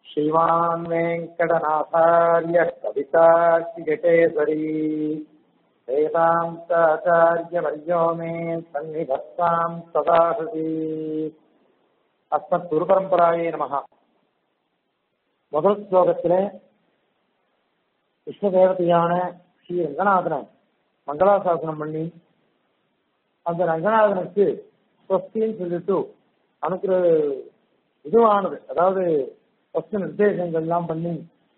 श्रीमान् वेङ्कटनाथार्य कविताशिकेसरी वेदान्ताचार्यवर्यो मे सन्निधत्तां सदा हृदि அஸ்மத் குருபரம்பராயே நமக முதல் ஸ்லோகத்திலே விஷ்ணு தேவதையான ஸ்ரீ ரங்கநாதனை மங்களாசாசனம் பண்ணி அந்த ரங்கநாதனுக்கு ஸ்வஸ்தின்னு சொல்லிட்டு அனுக்கிற இதுவானது அதாவது ஃபஸ்ட் நிர்தேசங்கள்லாம் பண்ணி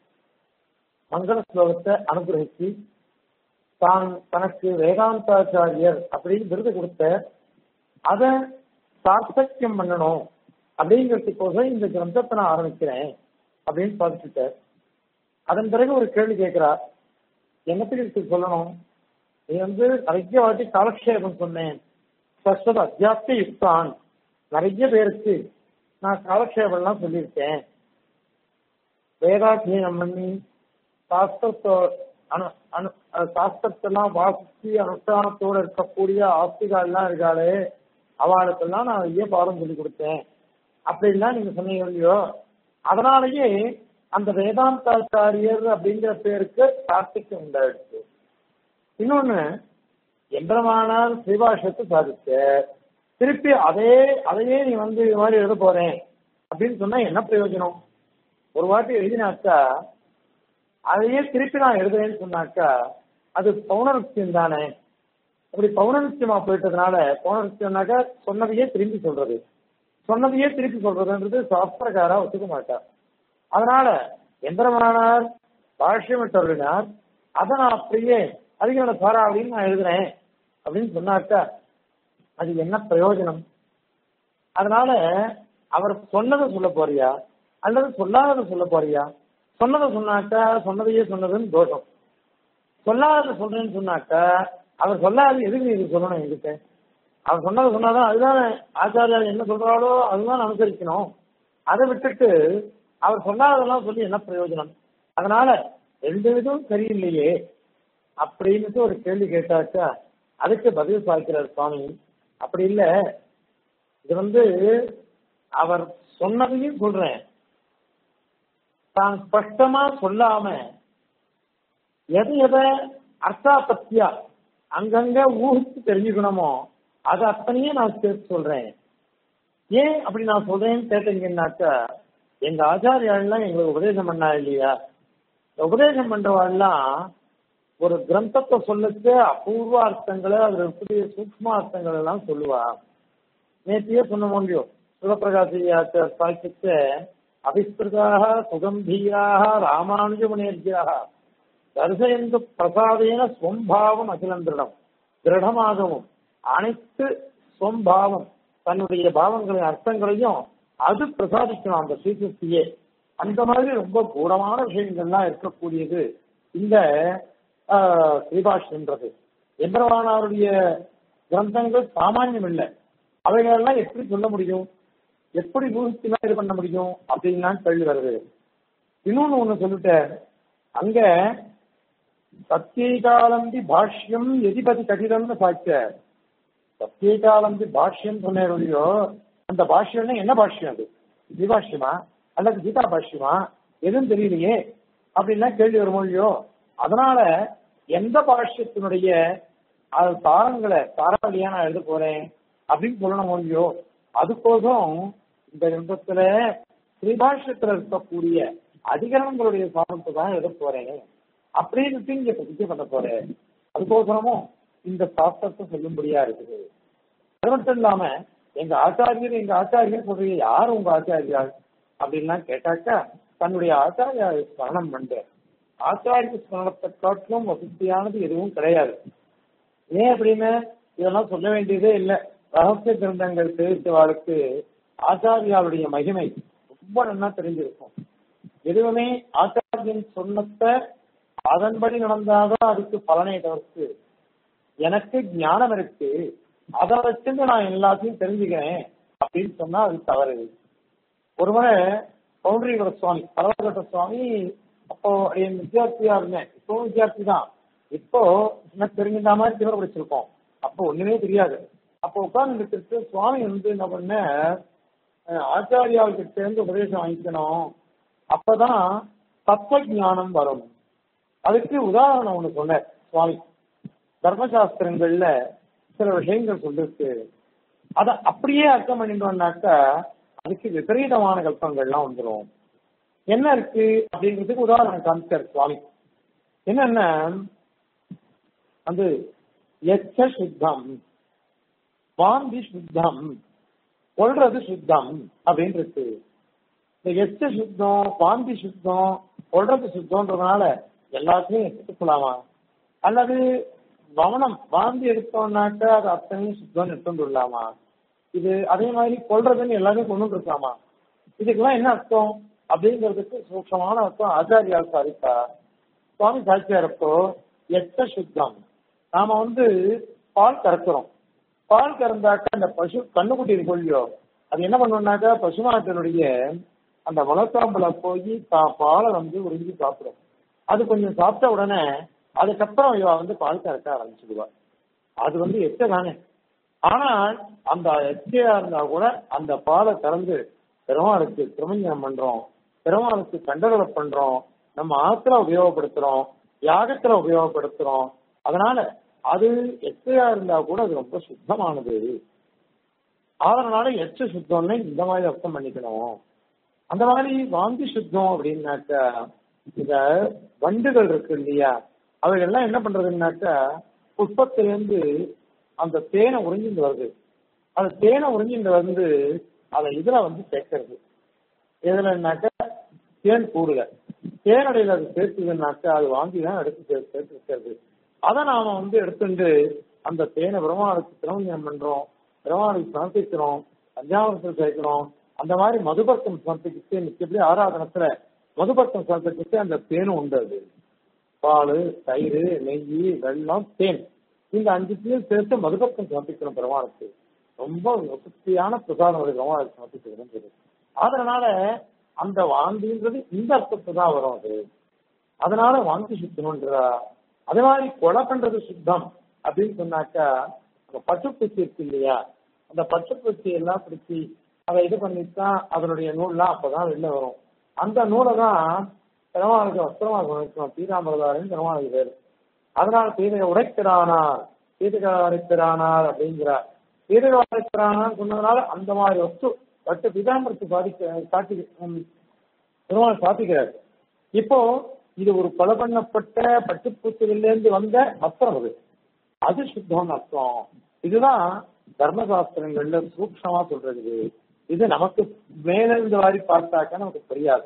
மங்கள ஸ்லோகத்தை அனுகிரகிச்சு தான் தனக்கு வேதாந்தாச்சாரியர் அப்படின்னு விருது கொடுத்த அதை சார்த்தக்கியம் பண்ணணும் அப்படிங்கிறதுக்கோசம் இந்த கிரந்தத்தை நான் ஆரம்பிக்கிறேன் அப்படின்னு பார்த்துட்டார் அதன் பிறகு ஒரு கேள்வி கேட்கிறார் என்னத்துக்கு இதுக்கு சொல்லணும் நீ வந்து நிறைய வாட்டி காலக்ஷேபம் சொன்னேன் சஸ்வத அத்தியாப்தி யுக்தான் நிறைய பேருக்கு நான் காலக்ஷேபம்லாம் சொல்லியிருக்கேன் வேதாத்தியனம் பண்ணி சாஸ்திரத்தோ அனு அனு சாஸ்திரத்தெல்லாம் வாசிச்சு அனுஷ்டானத்தோட இருக்கக்கூடிய ஆஸ்திகாலாம் இருக்காளே அவளுக்கெல்லாம் நான் நிறைய பாடம் சொல்லி கொடுத்தேன் அப்படின்லாம் நீங்க சொன்னீங்க இல்லையோ அதனாலேயே அந்த வேதாந்தாச்சாரியர் அப்படிங்கிற பேருக்கு கார்த்திகை உண்டாயிடுச்சு இன்னொன்னு எந்திரமானால் ஸ்ரீபாஷத்தை சாதிச்ச திருப்பி அதே அதையே நீ வந்து இது மாதிரி எழுத போறேன் அப்படின்னு சொன்னா என்ன பிரயோஜனம் ஒரு வாட்டி எழுதினாக்கா அதையே திருப்பி நான் எழுதுறேன்னு சொன்னாக்கா அது பௌனருத்தியம் தானே அப்படி பௌனருத்தியமா போயிட்டதுனால பௌனருத்தியம்னாக்கா சொன்னதையே திரும்பி சொல்றது சொன்னதையே திருப்பி சொல்றதுன்றது சாஸ்திரக்காரா ஒத்துக்க மாட்டார் அதனால எந்திரமானார் பாஷ்யமிட்டவர்களார் அதை நான் அப்படியே அதிகளோட சாரா அப்படின்னு நான் எழுதுறேன் அப்படின்னு சொன்னாக்கா அது என்ன பிரயோஜனம் அதனால அவர் சொன்னதை சொல்ல போறியா அல்லது சொல்லாததை சொல்ல போறியா சொன்னதை சொன்னாக்கா சொன்னதையே சொன்னதுன்னு தோஷம் சொல்லாததை சொல்றேன்னு சொன்னாக்கா அவர் சொல்லாத எதுக்கு நீ இது சொல்லணும் என்கிட்ட அவர் சொன்னதை சொன்னாதான் அதுதான் ஆச்சாரியார் என்ன சொல்றாளோ அதுதான் அனுசரிக்கணும் அதை விட்டுட்டு அவர் சொல்லாததெல்லாம் சொல்லி என்ன பிரயோஜனம் அதனால ரெண்டு விதம் சரியில்லையே அப்படின்னுட்டு ஒரு கேள்வி கேட்டாக்கா அதுக்கு பதில் சாய்க்கிறார் சுவாமி அப்படி இல்லை இது வந்து அவர் சொன்னதையும் சொல்றேன் தான் ஸ்பஷ்டமா சொல்லாம எது எதை அர்த்தாபத்தியா அங்கங்க ஊகிச்சு தெரிஞ்சுக்கணுமோ அது அத்தனையும் நான் சேர்த்து சொல்றேன் ஏன் அப்படி நான் சொல்றேன்னு கேட்டீங்கன்னாக்கா எங்க ஆச்சாரியாள்லாம் எங்களுக்கு உபதேசம் பண்ணா இல்லையா உபதேசம் பண்றவாள்லாம் ஒரு கிரந்தத்தை சொல்லச்சு அபூர்வ அர்த்தங்களை அதுல இருக்கக்கூடிய சூக்ம அர்த்தங்கள் எல்லாம் சொல்லுவா நேற்றையே சொன்ன முடியும் சிவபிரகாசியாச்ச சாய்க்கிச்ச அபிஸ்கிருதாக சுகம்பீராக ராமானுஜமுனேர்ஜியாக தரிசயந்து பிரசாதேன ஸ்வம்பாவம் அகிலந்திரிடம் திருடமாகவும் அனைத்து ஸ்வம்பாவம் தன்னுடைய பாவங்களின் அர்த்தங்களையும் அது பிரசாதிக்கணும் அந்த ஸ்ரீகிருஷ்டியே அந்த மாதிரி ரொம்ப கூடமான விஷயங்கள்லாம் இருக்கக்கூடியது இந்த ஸ்ரீபாஷ்ன்றது எம்பரவானாருடைய கிரந்தங்கள் சாமானியம் இல்லை அவைகளெல்லாம் எப்படி சொல்ல முடியும் எப்படி ஊகிச்சுனா இது பண்ண முடியும் அப்படின்லாம் கேள்வி வருது இன்னொன்னு ஒண்ணு சொல்லிட்டேன் அங்க சத்தியகாலந்தி பாஷ்யம் எதிபதி கடிதம்னு சாய்ச்ச சத்தியகாலந்தி பாஷ்யம் சொன்னேன் இல்லையோ அந்த பாஷ்யம்னா என்ன பாஷ்யம் அது விபாஷ்யமா அல்லது கீதா பாஷ்யமா எதுவும் தெரியலையே அப்படின்லாம் கேள்வி வரும் இல்லையோ அதனால எந்த பாஷ்யத்தினுடைய அது தாரங்களை தாராவளியா நான் எழுத போறேன் அப்படின்னு சொல்லணும் இல்லையோ அதுக்கோசம் இந்த கிரந்தத்துல ஸ்ரீபாஷ்யத்துல இருக்கக்கூடிய அதிகரணங்களுடைய சாதனத்தை தான் எழுத போறேன் அப்படின்னு இங்க பிரதிஜை பண்ண போறேன் அதுக்கோசரமும் இந்த சாஸ்திரத்தை சொல்லும்படியா இருக்குது அது மட்டும் இல்லாம எங்க ஆச்சாரியர் எங்க ஆச்சாரியர் சொல்றீங்க யார் உங்க ஆச்சாரியார் அப்படின்லாம் கேட்டாக்கா தன்னுடைய ஆச்சாரியா ஸ்மரணம் பண்ற ஆச்சாரிய ஸ்மரணத்தை காட்டிலும் வசதியானது எதுவும் கிடையாது ஏன் அப்படின்னு இதெல்லாம் சொல்ல வேண்டியதே இல்லை ரகசிய கிரந்தங்கள் தெரிவித்தவாளுக்கு ஆச்சாரியாவுடைய மகிமை ரொம்ப நல்லா தெரிஞ்சிருக்கும் எதுவுமே ஆச்சாரியன் சொன்னத்தை அதன்படி நடந்தாதான் அதுக்கு பலனை தவிர்த்து எனக்கு ஞானம் இருக்கு அதை வச்சுட்டு நான் எல்லாத்தையும் தெரிஞ்சுக்கிறேன் அப்படின்னு சொன்னா அது தவறு ஒரு முறை பவுண்டரிகர சுவாமி பரவகட்ட சுவாமி அப்போ என் வித்தியார்த்தியா இருந்தேன் இப்போ வித்தியார்த்தி தான் இப்போ எனக்கு தெரிஞ்சிருந்த மாதிரி திவர படிச்சிருக்கோம் அப்போ ஒண்ணுமே தெரியாது அப்போ உட்கார்ந்து சுவாமி வந்து என்ன பண்ண ஆச்சாரியாவுக்கு சேர்ந்து உபதேசம் வாங்கிக்கணும் அப்பதான் தத்துவ ஞானம் வரும் அதுக்கு உதாரணம் ஒண்ணு சொன்னார் சுவாமி தர்மசாஸ்திரங்கள்ல சில விஷயங்கள் சொல்லிருக்கு அத அப்படியே அர்த்தம் பண்ணிட்டோம்னாக்கா அதுக்கு விபரீதமான கல்பங்கள்லாம் வந்துடும் என்ன இருக்கு அப்படிங்கிறதுக்கு உதாரணம் காமிச்சார் சுவாமி என்னன்னா வந்து எச்ச சுத்தம் வாந்தி சுத்தம் கொள்றது சுத்தம் அப்படின்னு இருக்கு இந்த எச்ச சுத்தம் வாந்தி சுத்தம் கொள்றது சுத்தம்ன்றதுனால எல்லாத்தையும் எடுத்துக்கலாமா அல்லது கவனம் வாந்தி எடுத்தோம்னாக்கா அது அத்தனையும் சுத்தம் எடுத்துட்டு விடலாமா இது அதே மாதிரி கொள்றதுன்னு எல்லாத்தையும் கொண்டு இருக்காமா இதுக்கெல்லாம் என்ன அர்த்தம் அப்படிங்கிறதுக்கு சூக்ஷமான அர்த்தம் ஆச்சாரியால் சாதித்தா சுவாமி சாட்சியாரப்போ எச்ச சுத்தம் நாம வந்து பால் கறக்குறோம் பால் கறந்தாக்கா அந்த பசு கண்ணுக்குட்டி இருக்கு இல்லையோ அது என்ன பண்ணுவோம்னாக்கா பசுமாட்டினுடைய அந்த முளக்காம்புல போய் பா- பாலை வந்து உறிஞ்சி சாப்பிடும் அது கொஞ்சம் சாப்பிட்ட உடனே அதுக்கப்புறம் இவ வந்து பால் கறக்க ஆரம்பிச்சிடுவா அது வந்து எச்ச தானே ஆனால் அந்த எச்சையா இருந்தா கூட அந்த பாலை கறந்து பெருமாளுக்கு திருமஞ்சனம் பண்றோம் பெருமாளுக்கு கண்டகளை பண்றோம் நம்ம ஆத்துல உபயோகப்படுத்துறோம் யாகத்துல உபயோகப்படுத்துறோம் அதனால அது எச்சையா இருந்தா கூட அது ரொம்ப சுத்தமானது அதனால எச்ச சுத்தம்னு இந்த மாதிரி அர்த்தம் பண்ணிக்கணும் அந்த மாதிரி வாந்தி சுத்தம் அப்படின்னாக்கா இந்த வண்டுகள் இருக்கு இல்லையா அவைகள்லாம் என்ன பண்றதுன்னாக்கா புஷ்பத்திலேருந்து அந்த தேனை உறிஞ்சிட்டு வருது அந்த தேனை உறிஞ்சிட்டு வந்து அதை இதுல வந்து சேர்க்கறது எதுலன்னாக்கா தேன் கூடுல தேனடையில அது சேர்த்துதுன்னாக்கா அது வாங்கி தான் எடுத்து சே- சேர்த்து வைக்கிறது அதை நாம வந்து எடுத்துட்டு அந்த தேனை பெருமாளுக்கு திருமஞ்சனம் பண்றோம் பெருமாளுக்கு சமர்ப்பிக்கிறோம் பஞ்சாமரத்தில் சேர்க்கிறோம் அந்த மாதிரி மதுபர்க்கம் சமர்ப்பிச்சு நிச்சயப்படி ஆராதனத்துல மதுபர்க்கம் சமர்ப்பிச்சு அந்த தேனும் உண்டு அது பால் தயிர் நெய் வெல்லம் தேன் இந்த அஞ்சுத்தையும் சேர்த்து மதுபக்கம் சமர்ப்பிக்கிறோம் பெருமாளுக்கு ரொம்ப வசதியான பிரசாதம் ஒரு பெருமாளுக்கு சமர்ப்பிக்கிறோம் அதனால அந்த வாந்தின்றது இந்த அர்த்தத்தை தான் வரும் அது அதனால வாந்தி சுத்தணுன்றா அதே மாதிரி கொலை பண்றது சுத்தம் அப்படின்னு சொன்னாக்கா அந்த பட்டுப்பூச்சி இருக்கு இல்லையா அந்த பட்டுப்பூச்சி எல்லாம் பிடிச்சி அதை இது பண்ணித்தான் அதனுடைய நூல்லாம் அப்பதான் வெளில வரும் அந்த நூலை தான் பெருமாளுக்கு வஸ்திரமா சமைக்கணும் பீதாமிரதாரின் பெருமாளுக்கு பேரு அதனால பீதக உடைக்கிறானார் பீதக உடைக்கிறானார் அப்படிங்கிறார் பீதக உடைக்கிறானார் சொன்னதுனால அந்த மாதிரி வஸ்து பட்டு பீதாமிரத்து பாதிக்க காட்டி உம், பெருமாள் சாத்திக்கிறார் இப்போ இது ஒரு கொலை பண்ணப்பட்ட பட்டுப்பூச்சிலிருந்து வந்த வஸ்திரம் அது அது சுத்தம்னு அர்த்தம் இதுதான் தர்மசாஸ்திரங்கள்ல சூக்ஷமா சொல்றது இது நமக்கு மேலிருந்து வாரி பார்த்தாக்க நமக்கு தெரியாது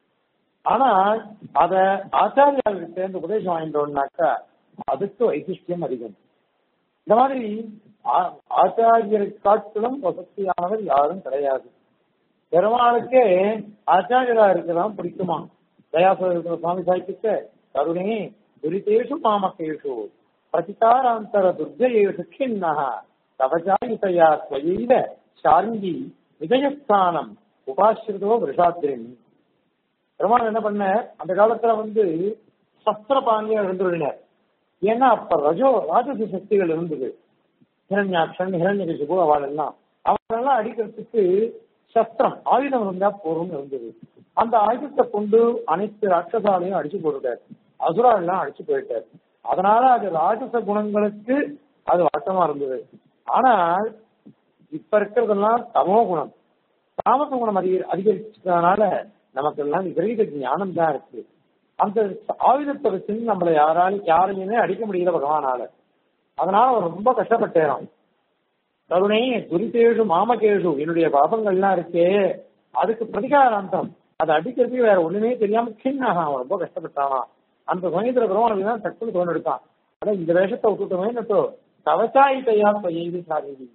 ஆனா அத ஆச்சாரியாளுக்கு சேர்ந்து உபதேசம் வாங்கிட்டோம்னாக்கா அதுக்கு வைசிஷ்டியம் அதிகம் இந்த மாதிரி ஆ- ஆச்சாரியரை காட்டிலும் வசதியானவர் யாரும் கிடையாது பெருமாளுக்கே ஆச்சாரியரா இருக்கலாம் பிடிக்குமா தயாசுர இருக்கிற சுவாமி சாய்க்கிட்ட கருணே துரிதேஷு மாமகேஷு பிரதிகாராந்தர துர்ஜயேஷு கிண்ணஹ தவஜாயிதயா ஸ்வயைவ சார்ங்கி விஜயஸ்தானம் உபாசிரிதோ விஷாத்திரின் பெருமாள் என்ன பண்ண அந்த காலத்துல வந்து சஸ்திர பாண்டியா இருந்துள்ளினர் ஏன்னா அப்ப ரஜோ ராஜச சக்திகள் இருந்தது ஹிரண்யாட்சன் ஹிரண்யகசிபு அவள் எல்லாம் அவங்களெல்லாம் அடிக்கிறதுக்கு சஸ்திரம் ஆயுதம் இருந்தா போரும் இருந்தது அந்த ஆயுதத்தை கொண்டு அனைத்து ராட்சசாலையும் அடிச்சு போட்டுட்டார் அசுரா எல்லாம் அடிச்சு போயிட்டார் அதனால அது ராஜச குணங்களுக்கு அது வட்டமா இருந்தது ஆனால் இப்ப இருக்கிறதெல்லாம் தமோ குணம் தாமச குணம் அதிக அதிகரிச்சதுனால நமக்கு எல்லாம் விபரீத ஞானம் தான் இருக்கு அந்த ஆயுதத்தை வச்சு நம்மளை யாராலும் யாரையுமே அடிக்க முடியல பகவானால அதனால அவர் ரொம்ப கஷ்டப்பட்டேன் கருணை துரிதேஷு மாமகேஷு என்னுடைய பாபங்கள்லாம் இருக்கே அதுக்கு பிரதிகாராந்தம் அதை அடிக்கிறதுக்கு வேற ஒண்ணுமே தெரியாம சின்னாக அவன் ரொம்ப கஷ்டப்பட்டானா அந்த சமயத்துல பெருமாளுக்கு தான் டக்குன்னு தோணு எடுத்தான் ஆனா இந்த வேஷத்தை விட்டுட்டோமே நட்டோ கவசாயி தையா செய்தி சாதி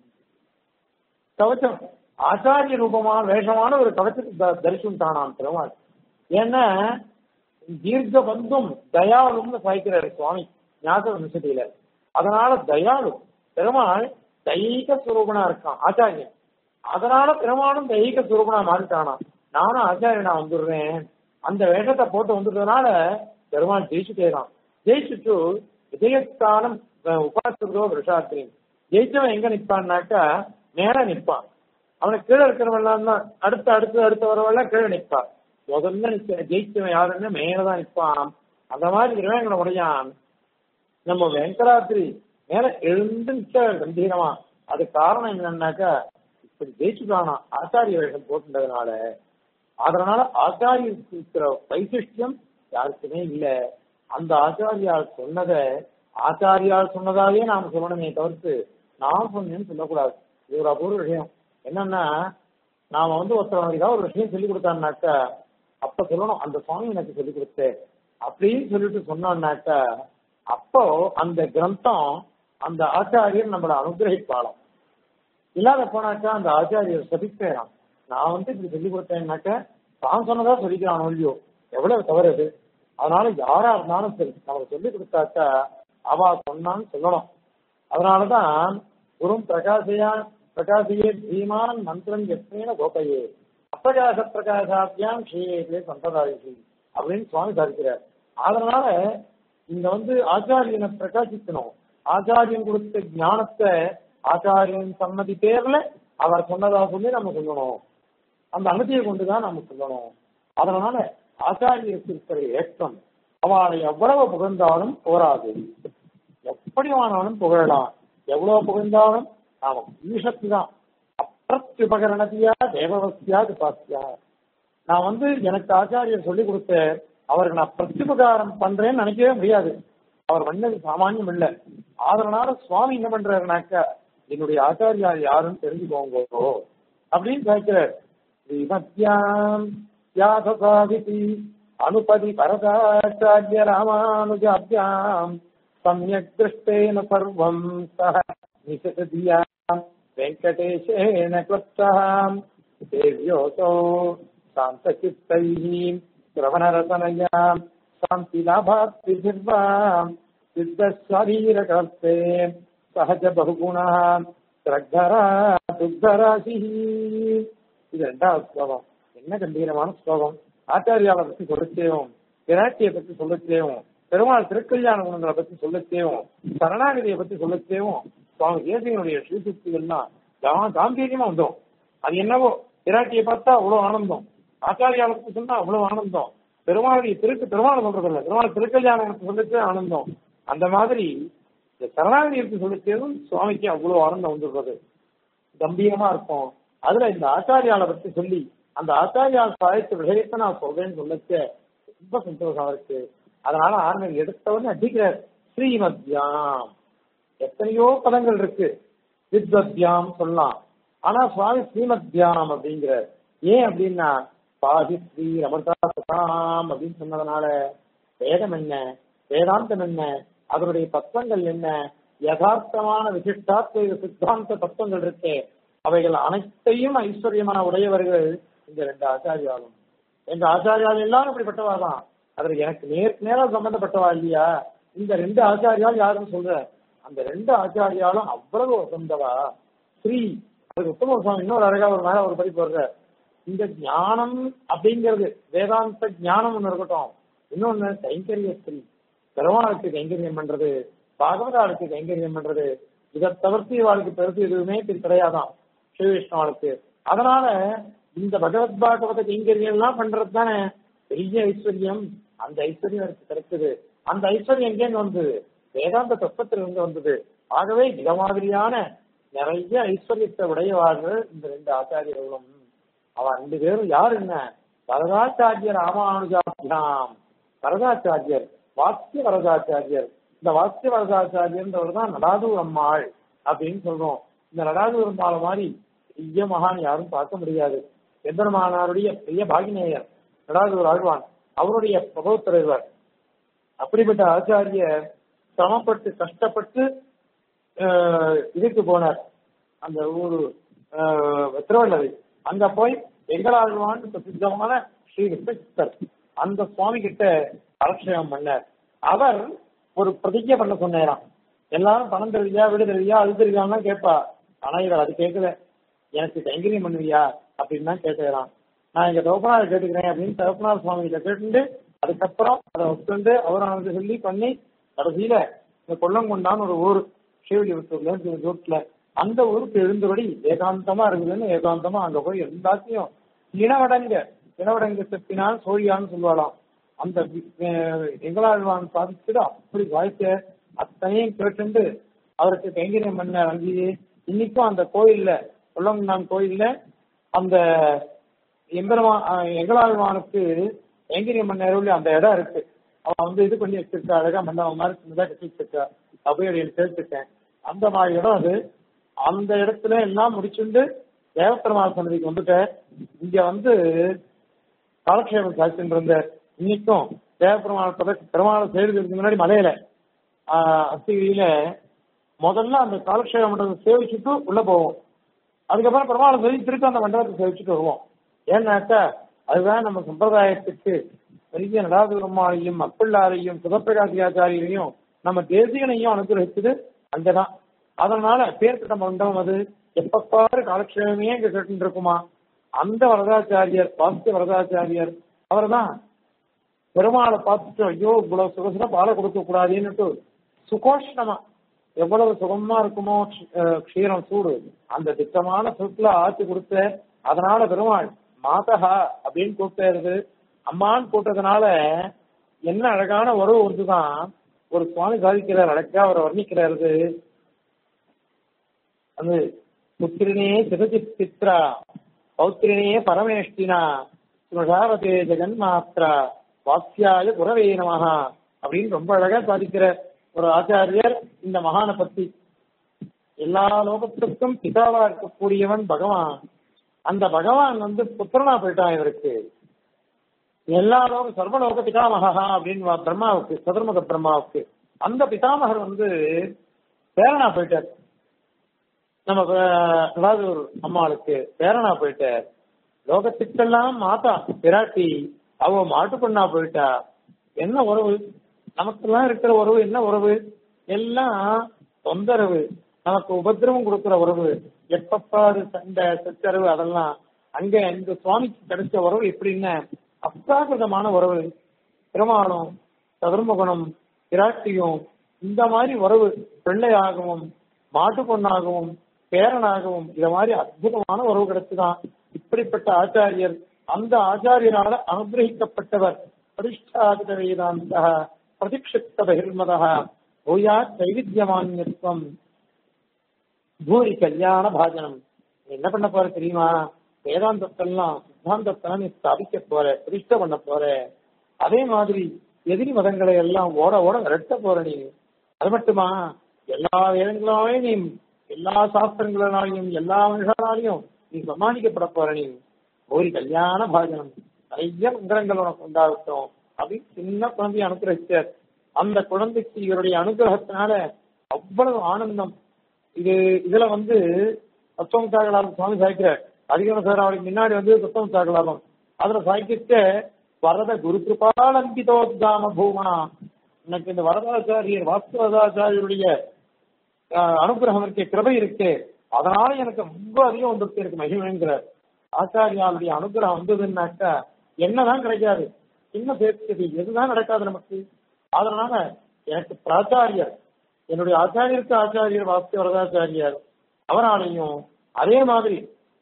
கவச்சம் ஆச்சாரிய ரூபமான வேஷமான ஒரு கவச்சத்தை த- தரிசிட்டானாம் பெருமாள் ஏன்னா தீர்க்க பந்தும் தயாளும்னு சாய்க்கிறாரு சுவாமி ஞாபக விசதியில அதனால தயாளு பெருமாள் தைக சுரூபனா இருக்கான் ஆச்சாரியன் அதனால பெருமாளும் தைக சுரூபனா மாறிட்டானா நானும் ஆச்சாரியனா வந்துடுறேன் அந்த வேஷத்தை போட்டு வந்துட்டதுனால பெருமாள் ஜெயிச்சுட்டேறான் ஜெயிச்சுட்டு விஜயஸ்தானம் உபாசிரதோ விஷாத்திரி ஜெயிச்சவன் எங்க நிப்பான்னாக்கா நேரா நிப்பான் அவனுக்கு கீழே இருக்கிறவெல்லாம் தான் அடுத்து அடுத்து அடுத்து வரவெல்லாம் கீழே நிற்பான் முதல்ல நிக்க ஜெயிச்சவன் யாருன்னு மேலதான் நிற்பான் அந்த மாதிரி இறைவங்களை உடையான் நம்ம வெங்கடாத்திரி மேல எழுந்து நிக்க கம்பீரமா அது காரணம் என்னன்னாக்கா இப்படி ஜெயிச்சுட்டானா ஆச்சாரிய வேஷம் போட்டுன்றதுனால அதனால ஆச்சாரியருக்கு இருக்கிற வைசிஷ்டியம் யாருக்குமே இல்ல அந்த ஆச்சாரியால் சொன்னதை ஆச்சாரியால் சொன்னதாவே நாம சொல்லணுமே தவிர்த்து நான் சொன்னேன்னு சொல்லக்கூடாது இது ஒரு அபூர்வ விஷயம் என்னன்னா நாம வந்து ஒருத்தர் ஏதாவது ஒரு விஷயம் சொல்லி கொடுத்தாருனாக்கா அப்ப சொல்லணும் அந்த சுவாமி எனக்கு சொல்லி கொடுத்து அப்படின்னு சொல்லிட்டு சொன்னான்னாக்கா அப்போ அந்த கிரந்தம் அந்த ஆச்சாரியர் நம்மளை அனுகிரகிப்பாளாம் இல்லாத போனாக்கா அந்த ஆச்சாரியர் சபிப்பேறான் நான் வந்து இப்படி சொல்லி கொடுத்தேன்னாக்கா தான் சொன்னதா சொல்லிக்கிறான் இல்லையோ எவ்வளவு தவறு அது அதனால யாரா இருந்தாலும் சரி நமக்கு சொல்லி கொடுத்தாக்கா அவ சொன்னான்னு சொல்லணும் அதனாலதான் குரும் பிரகாசையா பிரகாசியே தீமான் மந்திரம் எத்தனை கோப்பையே அப்பிரகாச பிரகாசாத்தியாம் ஸ்ரீயே சம்பிரதாயி அப்படின்னு சுவாமி சாதிக்கிறார் அதனால இங்க வந்து ஆச்சாரியனை பிரகாசிக்கணும் ஆச்சாரியன் கொடுத்த ஞானத்தை ஆச்சாரியன் சம்மதி பேர்ல அவர் சொன்னதா சொல்லி நம்ம சொல்லணும் அந்த அனுமதியை கொண்டுதான் நம்ம சொல்லணும் அதனால ஆச்சாரியருக்கு இருக்கிற ஏற்றம் அவளை எவ்வளவு புகழ்ந்தாலும் போராது எப்படி ஆனாலும் புகழலாம் எவ்வளவு புகழ்ந்தாலும் ஆமாம் ஈஷத்து தான் அப்பிரத்யுபகரணத்தியா தேவவசியா பாசியா நான் வந்து எனக்கு ஆச்சாரியர் சொல்லி கொடுத்த அவருக்கு நான் பிரத்யுபகாரம் பண்றேன்னு நினைக்கவே முடியாது அவர் பண்ணது சாமானியம் இல்லை அதனால சுவாமி என்ன பண்றாருனாக்கா என்னுடைய ஆச்சாரியார் யாருன்னு தெரிஞ்சுக்கோங்க அப்படின்னு கேட்கிறார் ஸ்ரீமத்யாம் யாதசாதிதி அனுபதி பரதாச்சாரிய ராமானுஜாபியாம் சமயக் திருஷ்டேன சர்வம் சஹ நிசதியாம் வெங்கடேஷேன கிளப்தாம் தேவ்யோசோ சாந்தசித்தைः श्रवणरतनयाम् शान्तिलाभात्रिभिर्वाम् सिद्धशरीरकर्ते सहज बहुगुणः ஸ்ரக்தரா துக்தராசிஹி இது ரெண்டாவது ஸ்லோகம் என்ன கம்பீரமான ஸ்லோகம் ஆச்சாரியாவை பத்தி சொல்லச்சேவும் பிராட்டியை பத்தி சொல்லச்சேவும் பெருமாள் திருக்கல்யாண குணங்களை பத்தி சொல்லச்சேவும் சரணாகதியை பத்தி சொல்லச்சேவும் சுவாமி தேசியனுடைய ஸ்ரீசுக்திகள்லாம் கா- காம்பீரியமா வந்தோம் அது என்னவோ பிராட்டியை பார்த்தா அவ்வளவு ஆனந்தம் ஆச்சாரியாவை பத்தி சொன்னா அவ்வளவு ஆனந்தம் பெருமாளுடைய திருக்கு பெருமாள் சொல்றது இல்ல பெருமாள் திருக்கல்யாணம் சொல்லச்சே ஆனந்தம் அந்த மாதிரி இந்த சரணாகதிக்கு சொல்லிச்சேதும் சுவாமிக்கு அவ்வளவு ஆனந்தம் வந்துடுறது கம்பீரமா இருக்கும் அதுல இந்த ஆச்சாரியால பத்தி சொல்லி அந்த ஆச்சாரியால் சாதித்த விஷயத்தை நான் சொல்றேன்னு சொல்லச்ச ரொம்ப சந்தோஷம் இருக்கு அதனால ஆர்மர் எடுத்தவொடனே அடிக்கிறார் ஸ்ரீமத்யாம் எத்தனையோ பதங்கள் இருக்கு வித்வத்யாம் சொல்லலாம் ஆனா சுவாமி ஸ்ரீமத்யாம் அப்படிங்கிறார் ஏன் அப்படின்னா பாதி ஸ்ரீ ரமதாசதாம் அப்படின்னு சொன்னதுனால வேதம் என்ன வேதாந்தம் என்ன அதனுடைய தத்துவங்கள் என்ன யதார்த்தமான விசிஷ்டாத்வைத சித்தாந்த தத்துவங்கள் இருக்கே அவைகள் அனைத்தையும் ஐஸ்வர்யமான உடையவர்கள் இந்த ரெண்டு ஆச்சாரியாலும் எங்க ஆச்சாரியால் எல்லாரும் இப்படிப்பட்டவா தான் அதுல எனக்கு நேருக்கு நேரா சம்பந்தப்பட்டவா இல்லையா இந்த ரெண்டு ஆச்சாரியால் யாருன்னு சொல்ற அந்த ரெண்டு ஆச்சாரியாலும் அவ்வளவு வசந்தவா ஸ்ரீ அதுக்கு உத்தம சுவாமி இன்னொரு அழகா ஒரு மேல ஒரு படிப்பு வர்ற இந்த ஞானம் அப்படிங்கிறது வேதாந்த ஞானம் ஒண்ணு இருக்கட்டும் இன்னொன்னு கைங்கரிய ஸ்ரீ பெருமாளுக்கு கைங்கரியம் பண்றது பாகவதாளுக்கு கைங்கரியம் பண்றது இதை தவிர்த்து இவாளுக்கு பெருசு எதுவுமே தெரி- கிடையாதான் ஸ்ரீ விஷ்ணுவாளுக்கு அதனால இந்த பகவத் பாகவத கைங்கரியம் எல்லாம் பண்றது தானே பெரிய ஐஸ்வர்யம் அந்த ஐஸ்வர்யம் எனக்கு கிடைச்சது அந்த ஐஸ்வர்யம் எங்கேருந்து வந்தது வேதாந்த தத்துவத்திலிருந்து வந்தது ஆகவே இத மாதிரியான நிறைய ஐஸ்வர்யத்தை உடையவார்கள் இந்த ரெண்டு ஆச்சாரியர்களும் அவ ரெண்டு பேரும் யார் என்ன வரதாச்சாரியர் ராமானுஜாபியாம் வரதாச்சாரியர் வாக்கிய வரதாச்சாரியர் இந்த வாக்கிய வரதாச்சாரியன்றவர் தான் நடாதூர் அம்மாள் அப்படின்னு சொல்றோம் இந்த நடாதூர் அம்மாள் மாதிரி பெரிய மகான் யாரும் பார்க்க முடியாது எம்பெருமானாருடைய பெரிய பாகினேயர் நடாதூர் ஆழ்வான் அவருடைய பிரபோத்தர் இவர் அப்படிப்பட்ட ஆச்சாரியர் சிரமப்பட்டு கஷ்டப்பட்டு ஆஹ், இதுக்கு போனார் அந்த ஊரு ஆஹ், திருவள்ளரை அங்க போய் எங்களாழ்வான் பிரசித்தமான ஸ்ரீ விஸ்வசித்தர் அந்த சுவாமி கிட்ட அலட்சயம் பண்ணார் அவர் ஒரு பிரதிஜை பண்ண சொன்னாராம் எல்லாரும் பணம் தருவியா வீடு தருவியா அது தருவியான்னு கேட்பா ஆனா இவர் அது கேட்கல எனக்கு கைங்கரியம் பண்ணுவியா அப்படின்னு தான் கேட்கிறான் நான் எங்க தகப்பனார் கேட்டுக்கிறேன் அப்படின்னு தகப்பனார் சுவாமி கிட்ட கேட்டுட்டு அதுக்கப்புறம் அதை ஒத்துண்டு அவர் வந்து சொல்லி பண்ணி கடைசியில இந்த கொல்லங்கொண்டான்னு ஒரு ஊர் ஸ்ரீவில்லிபுத்தூர்ல இருக்கு ஒரு ரோட்ல அந்த ஊருக்கு எழுந்தபடி ஏகாந்தமா இருக்குதுன்னு ஏகாந்தமா அங்க போய் எல்லாத்தையும் இனவடங்க இளவடங்கு செப்பினால் சோழியான்னு சொல்லுவாளாம் அந்த அஹ், எங்களாழ்வான் சாதிச்சது அப்படி வாய்க்க அத்தனையும் கேட்டுண்டு அவருக்கு கைங்கரியம் பண்ண வங்கி இன்னைக்கும் அந்த கோயில்ல உள்ளங்கண்ணான் கோயில்ல அந்த எம்பெருமா அஹ், எங்களாழ்வானுக்கு கைங்கரியம் பண்ண அருள் அந்த இடம் இருக்கு அவன் வந்து இது பண்ணி வச்சிருக்கா அழகா மண்டபம் மாதிரி சின்னதா கட்டி வச்சிருக்கா அபயோடைய சேர்த்துட்டேன் அந்த மாதிரி இடம் அது அந்த இடத்துல எல்லாம் முடிச்சுண்டு தேவப்பெருமாள் சன்னதிக்கு வந்துட்டேன் இங்க வந்து காலக்ஷேபம் சாட்சின்னு இருந்த இன்னைக்கும் தேவப்பெருமாள் பத பெருமாளை செய்யறதுக்கு முன்னாடி மலையில ஆஹ், அஸ்திகிரியில முதல்ல அந்த காலக்ஷேப மண்டபத்தை சேவிச்சுட்டு உள்ள போவோம் அதுக்கப்புறம் பெருமாளை சொல்லி திருப்பி அந்த மண்டபத்தை சேவிச்சுட்டு வருவோம் ஏன்னாக்கா அதுதான் நம்ம சம்பிரதாயத்துக்கு பெரிய நடாதுரம்மாளையும் அப்பிள்ளாரையும் சுதப்பிரகாசியாச்சாரியரையும் நம்ம தேசிகனையும் அனுகிரகிச்சது அங்கதான் அதனால பேர்கிட்ட மண்டபம் அது எப்ப பாரு காலக்ஷேபமே இங்க கேட்டு இருக்குமா அந்த வரதாச்சாரியர் பாஸ்ய வரதாச்சாரியர் அவர்தான் பெருமாளை பார்த்துட்டு ஐயோ இவ்வளவு சுகசுர பாலை கொடுக்க கூடாதுன்னுட்டு சுகோஷ்ணமா எவ்வளவு சுகமா இருக்குமோ க்ஷ- அஹ் க்ஷீரம் சூடு அந்த திட்டமான சொற்களை ஆத்தி கொடுத்த அதனால பெருமாள் மாதகா அப்படின்னு கூப்பிட்டாரு அம்மான்னு கூப்பிட்டதுனால என்ன அழகான உறவு ஒன்றுதான் ஒரு சுவாமி சாதிக்கிறார் அழகா அவரை வர்ணிக்கிறாரு அது புத்திரினே சிதஜித் சித்ரா பௌத்திரினே பரமேஷ்டினா ஸ்மஷாவதே ஜெகன்மாத்ரா வாக்கியாய குரவே நமஹா அப்படின்னு ரொம்ப அழகா சாதிக்கிற ஒரு ஆச்சாரியர் இந்த மகானை பத்தி எல்லா லோகத்துக்கும் பிதாவா இருக்கக்கூடியவன் பகவான் அந்த பகவான் வந்து புத்திரனா போயிட்டான் இவருக்கு எல்லா லோக சர்வலோக பிதாமகா அப்படின்னு வா- பிரம்மாவுக்கு சதுர்முக பிரம்மாவுக்கு அந்த பிதாமகர் வந்து பேரனா போயிட்டார் நம்ம அஹ், அதாவது ஒரு அம்மாளுக்கு பேரனா போயிட்டார் லோகத்துக்கெல்லாம் மாதா பிராட்டி அவ மாட்டு பொண்ணா போயிட்டா என்ன உறவு நமக்கெல்லாம் இருக்கிற உறவு என்ன உறவு எல்லாம் தொந்தரவு நமக்கு உபத்திரவம் கொடுக்கிற உறவு எப்பப்பாரு சண்டை சச்சரவு அதெல்லாம் அங்க இந்த சுவாமிக்கு கிடைச்ச உறவு எப்படின்னா அப்ராகிருதமான உறவு பெருமாளும் சதுர்முகனும் பிராட்டியும் இந்த மாதிரி உறவு பிள்ளையாகவும் மாட்டு பொண்ணாகவும் பேரனாகவும் இத மாதிரி அற்புதமான உறவு கிடைச்சுதான் இப்படிப்பட்ட ஆச்சாரியர் அந்த ஆச்சாரியரால அனுகிரகிக்கப்பட்டவர் பரிஷ்டாதித வேதாந்த பிரதிக்ஷிப்த பகிர்மத பூயா தைவித்தியமான்யத்துவம் பூரி கல்யாண பாஜனம் நீ என்ன பண்ண போற தெரியுமா வேதாந்தத்தெல்லாம் சித்தாந்தத்தெல்லாம் நீ ஸ்தாபிக்க போற பிரதிஷ்ட பண்ண போற அதே மாதிரி எதிரி மதங்களை எல்லாம் ஓட ஓட விரட்ட போற நீ அது மட்டுமா எல்லா வேதங்களாவே நீ எல்லா சாஸ்திரங்களாலையும் எல்லா மனுஷனாலையும் நீ சமாளிக்கப்பட போற நீ ஒரு கல்யாண பாஜனம் நிறைய மந்திரங்கள் உனக்கு உண்டாகட்டும் அப்படின்னு சின்ன குழந்தைய அனுகிரகிச்சார் அந்த குழந்தைக்கு இவருடைய அனுகிரகத்தினால அவ்வளவு ஆனந்தம் இது இதுல வந்து தத்துவம் சாகலாபம் சுவாமி சாய்க்கிறார் அதிகம் சார் அவருக்கு முன்னாடி வந்து தத்துவம் சாகலாபம் அதுல சாய்க்கிட்ட வரத குரு கிருபாலம்பிதோத்தாம பூமா எனக்கு இந்த வரதாச்சாரியர் வாஸ்துவதாச்சாரியருடைய ஆஹ், அனுகிரகம் இருக்கே கிருபை இருக்கே அதனால எனக்கு ரொம்ப அதிகம் வந்துருக்கு எனக்கு மகிமைங்கிறார் ஆச்சாரியாளுடைய அனுகிரகம் வந்ததுன்னாக்கா என்னதான் கிடைக்காது என்ன சேர்த்து எதுதான் நடக்காது நமக்கு அதனால எனக்கு பிராச்சாரியர் என்னுடைய ஆச்சாரியருக்கு ஆச்சாரியர் வாஸ்து வரதாச்சாரியார் அவராலையும் அதே மாதிரி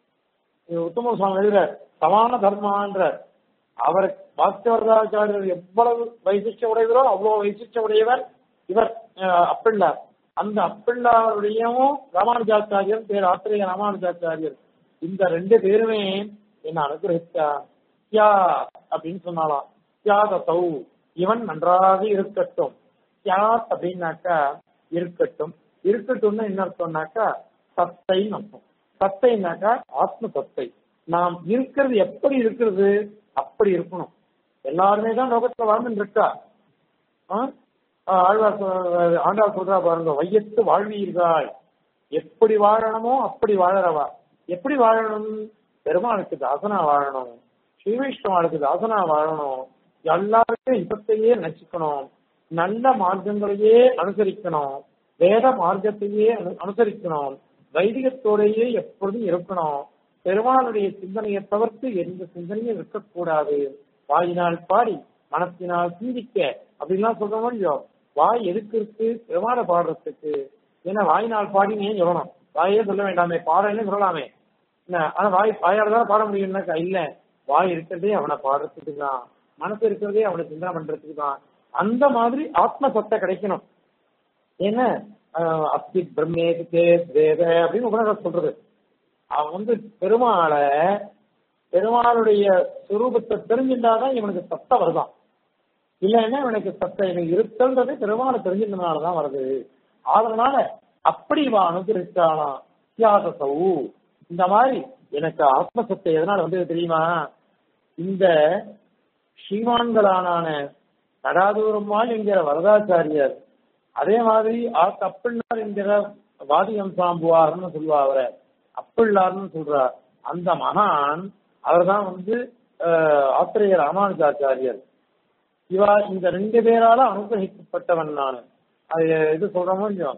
இது உத்தம சுவாமி எழுதுற சமான தர்மான்ற அவர் வாஸ்தவரதாச்சாரியர் எவ்வளவு வைசிஷ்ட உடையவரோ அவ்வளவு வைசிஷ்ட உடையவர் இவர் அஹ், அப்பிள்ளார் அந்த அப்பிள்ளாருடையவும் ராமானுஜாச்சாரியர் பேர் ஆசிரியர் ராமானுஜாச்சாரியர் இந்த ரெண்டு பேருமே என்ன அனுகிரகித்தா யா அப்படின்னு சொன்னாலாம் தியாக சௌ இவன் நன்றாக இருக்கட்டும் தியாத் அப்படின்னாக்கா இருக்கட்டும் இருக்கட்டும்னு என்ன அர்த்தம்னாக்கா சத்தைன்னு அர்த்தம் சத்தைனாக்கா ஆத்ம சத்தை நாம் இருக்கிறது எப்படி இருக்கிறது அப்படி இருக்கணும் எல்லாருமே தான் லோகத்துல வாழ்ந்துட்டு இருக்கா ஆ? ஆ, ஆழ்வார் சொ- ஆண்டாள் சொல்றா பாருங்க வையத்து வாழ்வீர்கள் எப்படி வாழணுமோ அப்படி வாழறவா எப்படி வாழணும் பெருமாளுக்கு தாசனா வாழணும் ஸ்ரீ வைஷ்ணவாளுக்கு தாசனா வாழணும் எல்லாருக்கும் இன்பத்தையே நினைச்சுக்கணும் நல்ல மார்க்கங்களையே அனுசரிக்கணும் வேத மார்க்கத்தையே அனு- அனுசரிக்கணும் வைதிகத்தோடையே எப்பொழுதும் இருக்கணும் பெருமாளுடைய சிந்தனையை தவிர்த்து எந்த சிந்தனையும் இருக்கக்கூடாது வாயினால் பாடி மனத்தினால் சிந்திக்க அப்படின்லாம் சொல்ற இல்லையோ வாய் எதுக்கு இருக்கு பெருமாளை பாடுறதுக்கு ஏன்னா வாயினால் பாடினே சொல்லணும் வாயே சொல்ல வேண்டாமே பாடன்னு சொல்லலாமே என்ன ஆனா வாய் வாயால தான் பாட முடியும்னாக்கா இல்ல வாய் இருக்கிறதே அவனை பாடுறதுக்கு தான் மனசு இருக்கிறதே அவனை சிந்தனை பண்றதுக்கு தான் அந்த மாதிரி ஆத்ம சத்தை கிடைக்கணும் ஏன்னா ஆஹ், அஸ்தி பிரம்மேதிக்கே வேத அப்படின்னு உபநிஷத் சொல்றது அவன் வந்து பெருமாளை பெருமாளுடைய சுரூபத்தை தெரிஞ்சிருந்தாதான் இவனுக்கு சத்தை வருதான் இல்லைன்னா இவனுக்கு சத்தை இவன் இருத்தல்ன்றது பெருமாளை தெரிஞ்சிருந்தனாலதான் வருது அதனால அப்படி இவன் அனுகிரகிச்சானா தியாகசவு இந்த மாதிரி எனக்கு ஆத்ம சத்தை எதனால வந்து தெரியுமா இந்த ஸ்ரீமான்களான நடாதூரம்மாள் என்கிற வரதாச்சாரியர் அதே மாதிரி ஆ கப்பிள்ளார் என்கிற வாதியம் சாம்புவார்னு சொல்லுவா அவரை அப்பிள்ளார்னு சொல்றார் அந்த மகான் அவர்தான் வந்து ஆஹ், ஆத்திரேய ராமானுஜாச்சாரியர் இவா இந்த ரெண்டு பேரால அனுகிரகிக்கப்பட்டவன் நான் அது இது சொல்றோமோ இல்லையோ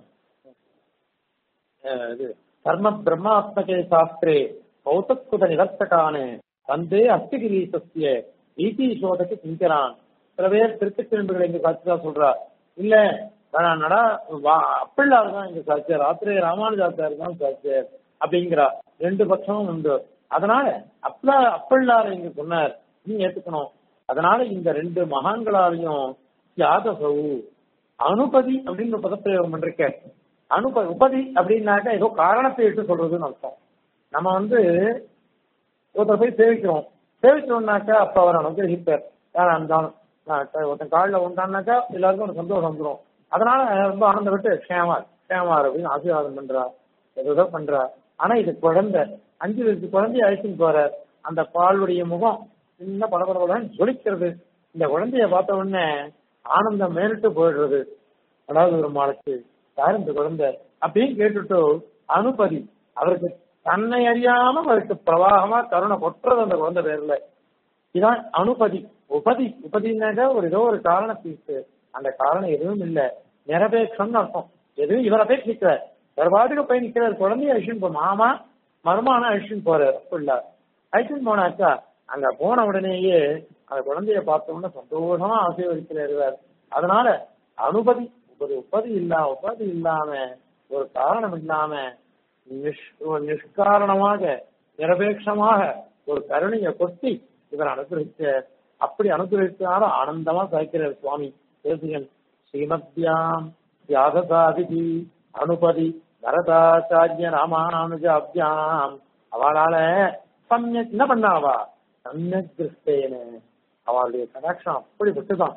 அஹ் இது கர்ம பிரம்மாத்மகே சாஸ்திரே கௌதக்குத நிவர்த்தகானு தந்தே அஸ்திகிரீசஸ்ய ஈதி சோதக்கு சிங்கரான் சில பேர் திருத்துக்கிழம்புகளை இங்க சாட்சியா சொல்றா இல்ல நான் நடா வா- அப்பிள்ளார் தான் இங்க சாட்சியார் ஆத்திரே ராமானுஜாச்சார் தான் சாட்சியார் அப்படிங்கிறா ரெண்டு பட்சமும் உண்டு அதனால அப்பா அப்பிள்ளார் இங்க சொன்னார் நீ ஏத்துக்கணும் அதனால இந்த ரெண்டு மகான்களாலையும் யாதசவு அனுபதி அப்படின்னு ஒரு பதப்பிரயோகம் பண்றீங்க அனுப உபதி அப்படின்னாக்கா ஏதோ காரணத்தை எடுத்து சொல்றதுன்னு அர்த்தம் நம்ம வந்து ஒருத்தர் போய் சேவிக்கிறோம் சேவிக்கிறோம்னாக்கா அப்ப அவர் அனுகிரகிப்பார் யாரா இருந்தாலும் நான் இப்ப ஒருத்தன் காலில் உண்டானாக்கா எல்லாருக்கும் ஒரு சந்தோஷம் வந்துடும் அதனால ரொம்ப ஆனந்தம் விட்டு க்ஷேமார் க்ஷேமார் அப்படின்னு ஆசீர்வாதம் பண்றா ஏதோ பண்றா ஆனா இது குழந்தை அஞ்சு வயசு குழந்தைய அழைச்சிட்டு போறார் அந்த பாலுடைய முகம் சின்ன படபடபடன்னு ஜொலிக்கிறது இந்த குழந்தைய பார்த்த உடனே ஆனந்தம் மேலிட்டு போயிடுறது அதாவது ஒரு மாலுக்கு யார் இந்த குழந்தை அப்படின்னு கேட்டுட்டு அனுபதி அவருக்கு தன்னை அறியாம அவருக்கு பிரவாகமா கருணை கொட்டுறது அந்த குழந்தை பேர்ல இதான் அனுபதி உபதி உபதினாக்க ஒரு ஏதோ ஒரு காரணத்துக்கு அந்த காரணம் எதுவும் இல்ல நிரபேட்சம்னு அர்த்தம் எதுவும் இவர் அபேட்சிக்கல வேற பாட்டுக்கு போய் நிக்கிறார் குழந்தைய அழிச்சுன்னு போ மாமா மருமான அழிச்சுன்னு போறாரு அப்படில்ல அழிச்சுன்னு போனாக்கா அங்க போன உடனேயே அந்த குழந்தைய பார்த்த உடனே சந்தோஷமா ஆசீர்வதிக்கிறார் அதனால அனுபதி ஒரு உபதி இல்லாம உபதி இல்லாம ஒரு காரணம் இல்லாம நிஷ் ஒரு நிஷ்காரணமாக நிரபேட்சமாக ஒரு கருணையை கொட்டி இவர் அனுகிரகிச்ச அப்படி அனுகிரகிச்சனால ஆனந்தமா சாய்க்கிறார் சுவாமி தேசிகன் ஸ்ரீமத்யாம் தியாகசாதிதி அனுபதி வரதாச்சாரிய ராமானுஜாபியாம் அவளால சமயக் என்ன பண்ணாவா சமயக் திருஷ்டேன அவளுடைய கடாட்சம் அப்படி விட்டுதான்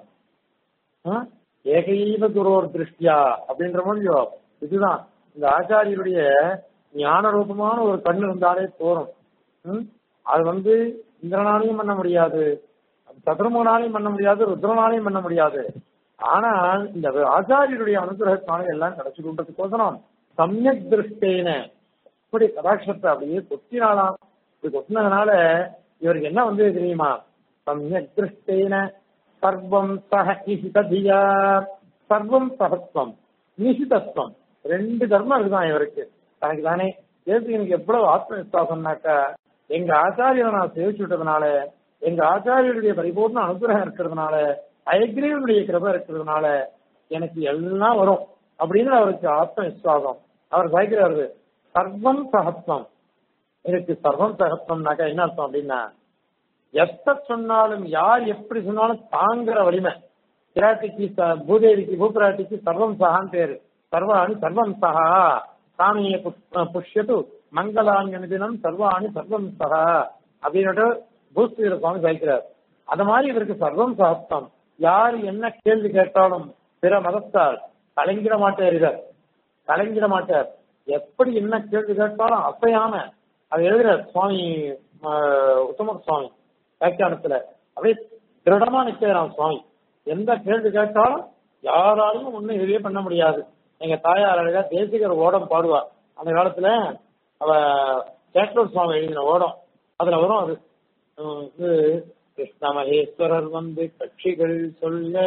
ஆ? ஏகைவ குரோர் திருஷ்டியா அப்படின்ற மொழியோ இதுதான் இந்த ஆச்சாரியருடைய ஞான ரூபமான ஒரு கண் இருந்தாலே போறோம் ம்? அது வந்து இந்திரனாலையும் பண்ண முடியாது சதுரமுகனாலையும் பண்ண முடியாது ருத்ரனாலையும் பண்ண முடியாது ஆனால் இந்த ஆச்சாரியருடைய அனுகிரகத்தினால எல்லாம் கிடைச்சிடுன்றதுக்கோசரம் சமயக் திருஷ்டேன இப்படி கடாட்சத்தை அப்படியே கொத்தினாலாம் இப்படி கொத்தினதுனால இவருக்கு என்ன வந்து தெரியுமா சமயக் திருஷ்டேன சர்வம் சக நிஷிததியா சர்வம் சகத்வம் நிஷிதத்துவம் ரெண்டு தர்மம் இருக்குதான் இவருக்கு தனக்கு தானே ஏசுக்கு எனக்கு எவ்வளவு ஆத்ம விசுவாசம்னாக்கா எங்க ஆச்சாரியரை நான் சேவிச்சு விட்டதுனால எங்க ஆச்சாரியருடைய பரிபூர்ண அனுகிரகம் இருக்கிறதுனால அயக்ரீவனுடைய கிருபை இருக்கிறதுனால எனக்கு எல்லாம் வரும் அப்படின்னு அவருக்கு ஆத்ம விசுவாசம் அவர் சாய்க்கிறாரு சர்வம் சகத்வம் எனக்கு சர்வம் சகத்வம்னாக்கா என்ன அர்த்தம் அப்படின்னா எத்த சொன்னாலும் யார் எப்படி சொன்னாலும் தாங்குற வலிமை பிராட்டிக்கு ச- பூதேவிக்கு பூபிராட்டிக்கு சர்வம் சகான்னு பேரு சர்வாணி சர்வம் சகா சாமியை புஷ்- புஷ்யத்து மங்களாங்க தினம் சர்வாணி சர்வம் சகா அப்படின்னுட்டு பூஸ்ரீர சுவாமி சாய்க்கிறார் அந்த மாதிரி இவருக்கு சர்வம் சகத்தம் யார் என்ன கேள்வி கேட்டாலும் பிற மதத்தால் கலங்கிட மாட்டார் இவர் கலங்கிட மாட்டார் எப்படி என்ன கேள்வி கேட்டாலும் அசையாம அது எழுதுறார் சுவாமி ஆஹ், உத்தம சுவாமி வியாக்கியானத்துல அப்படியே திருடமா நிக்கிறான் சுவாமி எந்த கேள்வி கேட்டாலும் யாராலையும் ஒண்ணும் இதுவே பண்ண முடியாது எங்க தாயார் அழகா தேசிகர் ஓடம் பாடுவா அந்த காலத்துல அவ சேட்டூர் சுவாமி எழுதின ஓடம் அதுல வரும் அது உம், இது கிருஷ்ண மகேஸ்வரர் வந்து கட்சிகள் சொல்ல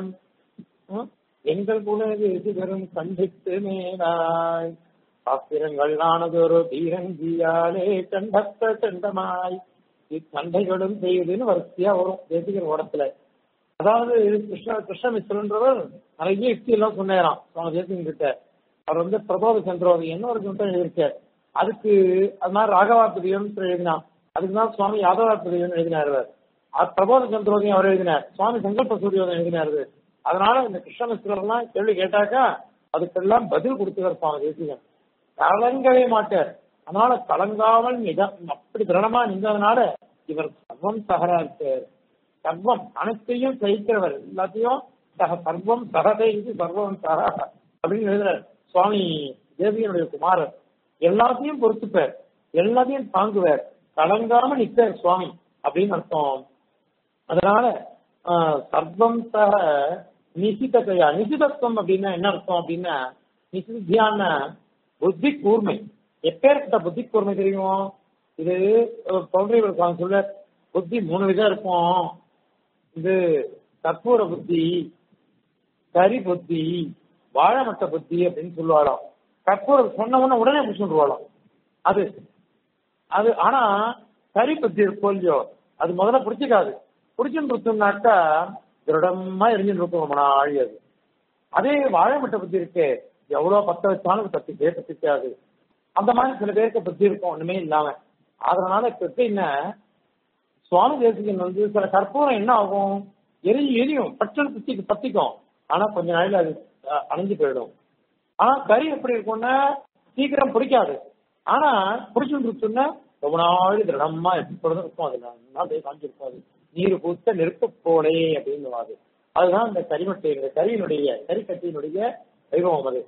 உம், எங்கள் குலதேசிகரும் கண்டித்து மேலாய் சாஸ்திரங்கள் ஆனதொரு தீரங்கியாலே கண்டத்த கண்டமாய் இச்சண்டைகளும் செய்யுதுன்னு வரிசையா வரும் தேசிகர் ஓடத்துல அதாவது கிருஷ்ண கிருஷ்ணமிஸ்வரன்றவர் நிறைய யுக்தி எல்லாம் சொன்னாராம் சுவாமி தேசிகன் கிட்ட அவர் வந்து பிரபோத சென்றவர் என்ன ஒரு கிரந்தம் எழுதியிருக்கார் அதுக்கு அது மாதிரி ராகவாத்திரியம் எழுதினான் அதுக்கு தான் சுவாமி யாதவாத்மதியம் எழுதினார் அவர். அது பிரபோத சந்திரோதயம் அவர் எழுதினார் சுவாமி சங்கல்ப சூரியோதயம் எழுதினாரு அதனால இந்த கிருஷ்ணமிஸ்வரெல்லாம் கேள்வி கேட்டாக்கா அதுக்கெல்லாம் பதில் கொடுத்துவார் சுவாமி தேசிகன் கலங்கவே மாட்டார் அதனால கலங்காமல் நித அப்படி திரணமா நின்றதுனால இவர் சர்வம் சகரா இருக்கார் சர்வம் அனைத்தையும் சகிக்கிறவர் எல்லாத்தையும் சக சர்வம் சகதை இது சர்வம் சக அப்படின்னு எழுதுறார் சுவாமி தேவியனுடைய குமாரர் எல்லாத்தையும் பொறுத்துப்பார் எல்லாத்தையும் தாங்குவார் கலங்காம நிற்பார் சுவாமி அப்படின்னு அர்த்தம் அதனால ஆஹ், சர்வம் சக நிசிதத்தையா நிசிதத்துவம் அப்படின்னா என்ன அர்த்தம் அப்படின்னா நிசித்தியான புத்தி கூர்மை எப்பேற்பட்ட புத்தி கூர்மை தெரியும் இது பவுண்டரி சுவாமி சொல்ல புத்தி மூணு விதம் இருக்கும் இது கற்பூர புத்தி கரி புத்தி வாழைமட்ட புத்தி அப்படின்னு சொல்லுவாளாம் கற்பூரம் சொன்ன உடனே உடனே பிடிச்சுருவாளாம் அது அது ஆனா கரி புத்தி இருக்கும் இல்லையோ அது முதல்ல பிடிச்சிக்காது பிடிச்சுன்னு இருக்குனாக்கா திருடமா எரிஞ்சுட்டு இருக்கும் ரொம்ப நாழி அது அதே வாழைமட்ட புத்தி இருக்கு எவ்வளவு பத்த வச்சாலும் பத்திக்கே பத்திக்காது அந்த மாதிரி சில பேருக்கு புத்தி இருக்கும் ஒண்ணுமே இல்லாம அதனால இப்ப எப்படின்னா சுவாமி தேசிகன் வந்து சில கற்பூரம் என்ன ஆகும் எரியும் எரியும் பச்சனை பத்திக்கு பத்திக்கும் ஆனா கொஞ்ச நாளில் அது அஹ், அணைஞ்சு போயிடும் ஆனா கறி எப்படி இருக்கும்னா சீக்கிரம் பிடிக்காது ஆனா பிடிச்சுட்டு இருக்குன்னா ரொம்ப நாள் திடமா எப்பொழுதும் இருக்கும் அது நல்லா அப்படியே காஞ்சிருக்கும் அது நீர் பூத்த நெருப்பு போலே அப்படின்னு அதுதான் இந்த கரிமட்டை இந்த கரியினுடைய கரிக்கட்டியினுடைய வைபவம் அது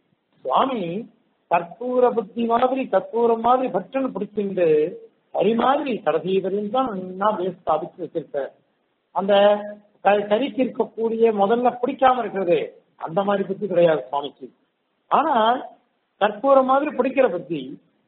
சுவாமி கற்பூர புத்தி மாதிரி கற்பூரம் மாதிரி பற்றன்னு பிடிச்சிருந்து கரி மாதிரி கடைசி வரையும் தான் நான் ஸ்தாபிச்சு வச்சிருப்பேன் அந்த க- கரிக்கு இருக்கக்கூடிய முதல்ல பிடிக்காம இருக்கிறது அந்த மாதிரி புத்தி கிடையாது சுவாமிக்கு ஆனா கற்பூரம் மாதிரி பிடிக்கிற புத்தி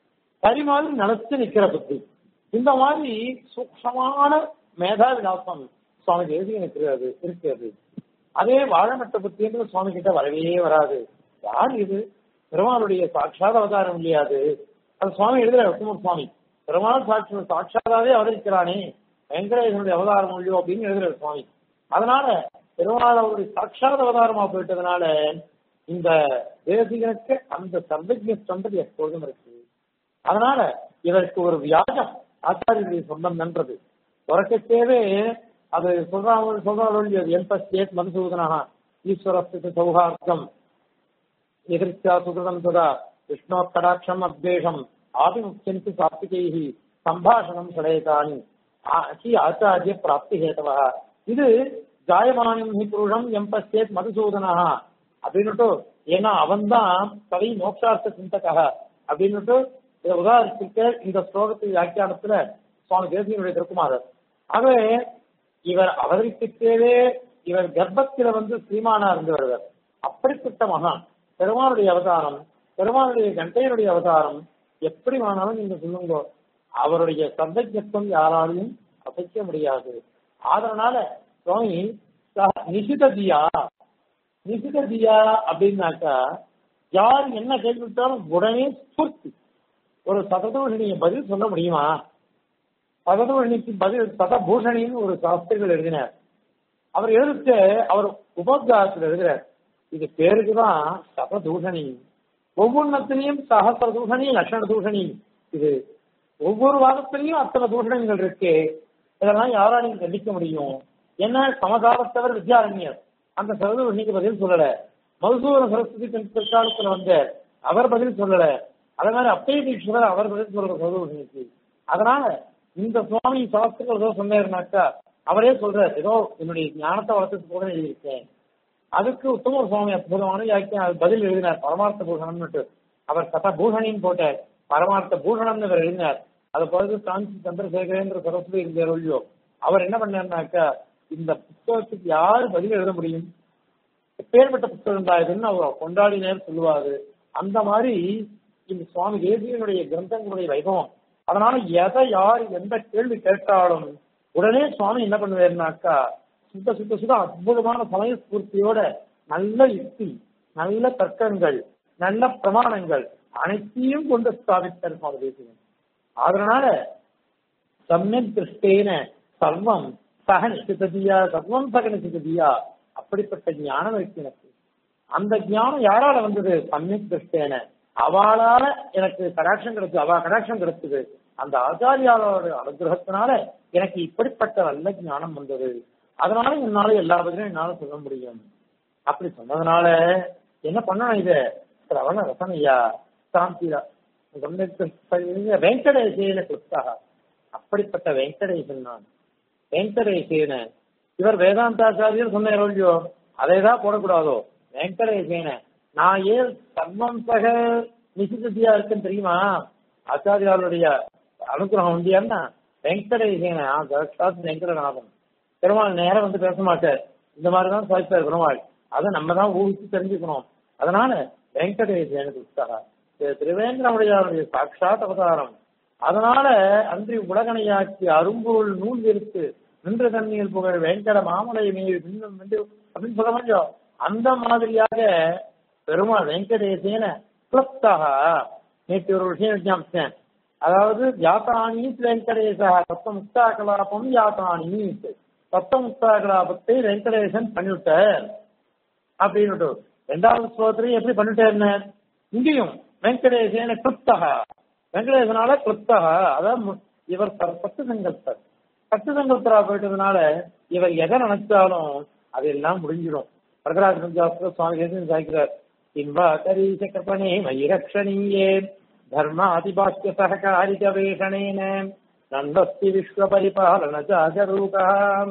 கரி மாதிரி நினைச்சு நிக்கிற புத்தி இந்த மாதிரி சூக்ஷமான மேதா விலாசம் சுவாமி தேசிகன் இருக்கிறது இருக்கிறது அதே வாழமட்ட புத்தின்றது சுவாமி கிட்ட வரவே வராது யார் இது பெருமாளுடைய சாட்சாத் அவதாரம் இல்லையா அது அது சுவாமி எழுதுற குமார் சுவாமி பெருமாள் சாட்சி சாட்சாதாவே அவதரிக்கிறானே வெங்கடேசனுடைய அவதாரம் இல்லையோ அப்படின்னு எழுதுற சுவாமி அதனால பெருமாள் அவருடைய சாட்சாத் அவதாரமா போயிட்டதுனால இந்த தேசிகனுக்கு அந்த சர்வஜ சந்ததி எப்பொழுதும் இருக்கு அதனால இதற்கு ஒரு வியாஜம் ஆச்சாரியனுடைய சொந்தம் நன்றது தொடக்கத்தேவே அது சொல்றாங்க சொல்றாங்க எம்பஸ்டேட் மதுசூதனா ஈஸ்வரஸ்து சௌஹார்த்தம் எதிர்த்தா சுகிருதம் ததா விஷ்ணோக்கடாட்சம் அத்வேஷம் ஆதிமுக்கியந்து சாத்விகைः சம்பாஷணம் சடேதானி ஹி ஆச்சாரிய பிராப்தி ஹேதவா இது ஜாயமானம் ஹி புருஷம் எம்பஸ்டேட் மதுசூதனா அப்படின்னுட்டு ஏன்னா அவன் தான் கவி மோட்சார்த்த சிந்தக அப்படின்னுட்டு இதை உதாரணத்துக்கு இந்த ஸ்லோகத்தின் வியாக்கியானத்துல சுவாமி தேசியனுடைய திருக்குமாரர் ஆகவே இவர் அவதரிப்பித்தேவே இவர் கர்ப்பத்தில வந்து ஸ்ரீமானா இருந்து வருவர் அப்படிப்பட்ட மகான் பெருமானுடைய அவதாரம் பெருமானுடைய கண்டையனுடைய அவதாரம் எப்படி வேணாலும் நீங்க சொல்லுங்க அவருடைய சந்தஜத்துவம் யாராலையும் அசைக்க முடியாது அதனால சுவாமி ச- நிஷிததியா நிஷிததியா அப்படின்னாக்கா யார் என்ன கேள்வி விட்டாலும் உடனே ஸ்பூர்த்தி ஒரு சததூஷணிய பதில் சொல்ல முடியுமா சததூஷணிக்கு பதில் சதபூஷணின்னு ஒரு சாஸ்திரிகள் எழுதினார் அவர் எழுதிட்டு அவர் உபோத்காரத்தில் எழுதுறார் இது பேருக்கு தான் சததூஷணி ஒவ்வொன்றத்திலையும் சகசிர தூஷணி லட்சண தூஷணி இது ஒவ்வொரு வாதத்திலையும் அத்தனை தூஷணங்கள் இருக்கு இதெல்லாம் யாராலையும் கண்டிக்க முடியும் என்ன சமகாலத்தவர் வித்யாரண்யர் அந்த சததூஷணிக்கு பதில் சொல்லல மதுசூதன சரஸ்வதி பின் பிற்காலத்துல வந்த அவர் பதில் சொல்லல அதே மாதிரி அப்பய தீட்சிதர் அவர் பதில் சொல்ற சததூஷணிக்கு அதனால இந்த சுவாமி சாஸ்திரங்கள் ஏதோ சொன்னாருனாக்கா அவரே சொல்றார் ஏதோ என்னுடைய ஞானத்தை வளர்த்துக்கு கூட எழுதியிருக்கேன் அதுக்கு உத்தம சுவாமி அற்புதமான வியாக்கியம் அது பதில் எழுதினார் பரமார்த்த பூஷணம்னுட்டு அவர் கதா பூஷணின்னு போட்டார் பரமார்த்த பூஷணம்னு அவர் எழுதினார் அதை பிறகு காஞ்சி சந்திரசேகரேந்திர சரஸ்வதி இருந்தார் இல்லையோ அவர் என்ன பண்ணாருனாக்கா இந்த புத்தகத்துக்கு யாரு பதில் எழுத முடியும் எப்பேற்பட்ட புத்தகம் தான் இதுன்னு அவர் கொண்டாடினேர் சொல்லுவாரு அந்த மாதிரி இந்த சுவாமி தேசியனுடைய கிரந்தங்களுடைய வைபவம் அதனால எதை யார் எந்த கேள்வி கேட்டாலும் உடனே சுவாமி என்ன பண்ணுவாருனாக்கா சுத்த சுத்த சுத்த அற்புதமான சமய ஸ்பூர்த்தியோட நல்ல யுக்தி நல்ல தர்க்கங்கள் நல்ல பிரமாணங்கள் அனைத்தையும் கொண்டு ஸ்தாபித்தார் சுவாமி தேசிகன் அதனால சமயக் திருஷ்டேன சர்வம் சக நிசிததியா சர்வம் சக நிசிததியா அப்படிப்பட்ட ஞானம் இருக்கு எனக்கு அந்த ஞானம் யாரால வந்தது சமயக் திருஷ்டேன அவளால எனக்கு கடாட்சம் கிடைச்சது அவ கடாட்சம் கிடைச்சது அந்த ஆச்சாரியாரோட அனுகிரகத்தினால எனக்கு இப்படிப்பட்ட நல்ல ஞானம் வந்தது அதனால என்னால எல்லா பதிலும் என்னால சொல்ல முடியும் அப்படி சொன்னதுனால என்ன பண்ணணும் இத சிரவண ரசனையா சாந்தியா வெங்கடேசேன கிருப்தா அப்படிப்பட்ட வெங்கடேசன் நான் வெங்கடேசேன இவர் வேதாந்தாச்சாரியர் சொன்ன இல்லையோ அதை தான் போடக்கூடாதோ வெங்கடேசேன நான் ஏன் சர்வம் சக நிசிதியா இருக்குன்னு தெரியுமா ஆச்சாரியாருடைய அனுகிரகம் உண்டியான்னா வெங்கடேசேன சாட்சாத் வெங்கடநாதன் பெருமாள் நேரம் வந்து பேச மாட்டார் இந்த மாதிரிதான் சாய்ப்பார் பெருமாள் அதை நம்ம தான் ஊகிச்சு தெரிஞ்சுக்கணும் அதனால வெங்கடேசேன கிருஷ்ணா திருவேங்கடமுடையாருடைய சாட்சாத் அவதாரம் அதனால அன்றி உலகனையாக்கி அரும்பொருள் நூல் இருக்கு நின்ற தண்ணீர் புகழ் வேங்கட மாமலை மீது பின்னும் நின்று அப்படின்னு சொல்ல முடியும் அந்த மாதிரியாக பெருமாள் வெங்கடேசேன கிளப்தாக நேற்று ஒரு விஷயம் விஜாமிச்சேன் அதாவது யாத்தானி வெங்கடேசா தத்த முக்தா கலாபம் யாத்தானி தத்த முக்தா கலாபத்தை வெங்கடேசன் பண்ணிவிட்டார் அப்படின்னு ரெண்டாவது ஸ்லோகத்திலையும் எப்படி பண்ணிட்டாருன்னு இங்கேயும் வெங்கடேசேன கிருப்தக வெங்கடேசனால கிருப்தக அதாவது இவர் பத்து சங்கல்பர் பத்து சங்கல்பரா போயிட்டதுனால இவர் எதை நினைச்சாலும் அதெல்லாம் முடிஞ்சிடும் வரதராஜ பஞ்சாப்த சுவாமி தேசம் சாய்க்கிறார் இன்பா கரீச கற்பனே மயிரக்ஷணீயே தர்மாதிபாக்கிய சககாரிக வேஷணேன நந்தஸ்தி விஸ்வ பரிபாலன ஜாகரூகா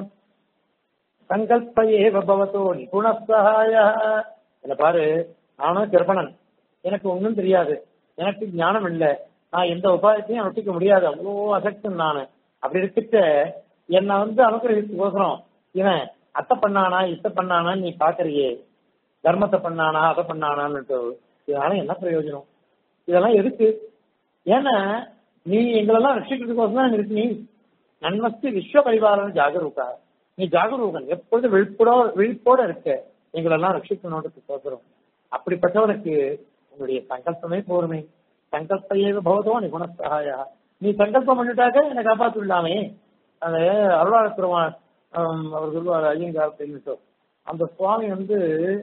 சங்கல்ப ஏவ பவதோ நிபுண சகாய என்ன பாரு நானும் கிருப்பணன் எனக்கு ஒன்றும் தெரியாது எனக்கு ஞானம் இல்லை நான் எந்த உபாயத்தையும் அனுஷ்டிக்க முடியாது அவ்வளோ அசக்தன் நான் அப்படி இருக்கிட்ட என்னை வந்து அனுகிரகித்துக்கோசரம் இவன் அத்தை பண்ணானா இத்த பண்ணானான்னு நீ பாக்குறியே தர்மத்தை பண்ணானா அதை பண்ணானான்னுட்டு இதனால என்ன பிரயோஜனம் இதெல்லாம் எதுக்கு ஏன்னா நீ எங்களெல்லாம் ரட்சிக்கிறதுக்கோசம் தான் இருக்கு நீ நன்மஸ்தி விஸ்வ பரிவாரம் ஜாகரூகா நீ ஜாகரூகன் எப்பொழுது விழிப்போட விழிப்போட இருக்க எங்களெல்லாம் ரட்சிக்கணுன்றதுக்கோசரம் அப்படிப்பட்டவனுக்கு உன்னுடைய சங்கல்பமே போருமே சங்கல்பையே பவதோ நீ குணசகாயா நீ சங்கல்பம் பண்ணிட்டாக்க என்னை காப்பாத்து விடலாமே அந்த அருளாளர் பெருமான் அவர் சொல்லுவார் ஐயங்கார் அப்படின்னு அந்த சுவாமி வந்து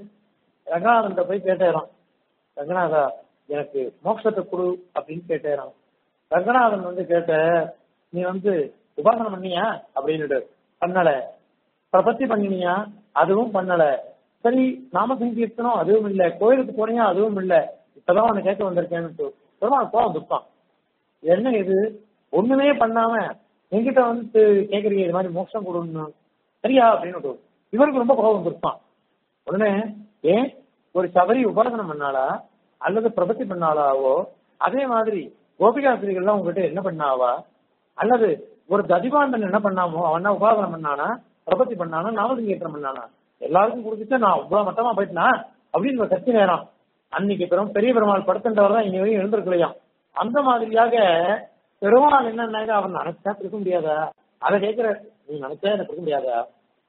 ரங்கநாதன் போய் கேட்டாராம் ரங்கநாதா எனக்கு மோட்சத்தை கொடு அப்படின்னு கேட்டாராம் ரங்கநாதன் வந்து கேட்ட நீ வந்து உபாசனம் பண்ணியா அப்படின்னுட்டு பண்ணல பிரபத்தி பண்ணினியா அதுவும் பண்ணல சரி நாம சங்கீர்த்தனம் அதுவும் இல்ல கோயிலுக்கு போனியா அதுவும் இல்ல இப்பதான் உன்னை கேட்க வந்திருக்கேன்னு பெருமாள் கோவம் துப்பான் என்ன இது ஒண்ணுமே பண்ணாம என்கிட்ட வந்து கேக்குறீங்க இது மாதிரி மோட்சம் கொடுன்னு சரியா அப்படின்னு இவருக்கு ரொம்ப கோபம் கொடுப்பான் உடனே ஏன் ஒரு சபரி உபாசனம் பண்ணாளா அல்லது பிரபத்தி பண்ணாளாவோ அதே மாதிரி கோபிகாசிரிகள்லாம் உங்ககிட்ட என்ன பண்ணாவா அல்லது ஒரு ததிபாண்டன் என்ன பண்ணாமோ அவன் உபாசனம் பண்ணானா பிரபத்தி பண்ணானா நாமலிங்கேற்றம் பண்ணானா எல்லாருக்கும் கொடுத்துட்டு நான் இவ்வளவு மட்டமா போயிட்டனா அப்படின்னு ஒரு சக்தி நேரம் அன்னைக்கு பெரும் பெரிய பெருமாள் படுத்துட்டவர் தான் இனி வரையும் எழுந்திருக்கலையாம் அந்த மாதிரியாக பெருமாள் என்னன்னாக்க அவர் நினைச்சா இருக்க முடியாதா அதை கேட்கிற நீ நினைச்சா எனக்கு இருக்க முடியாதா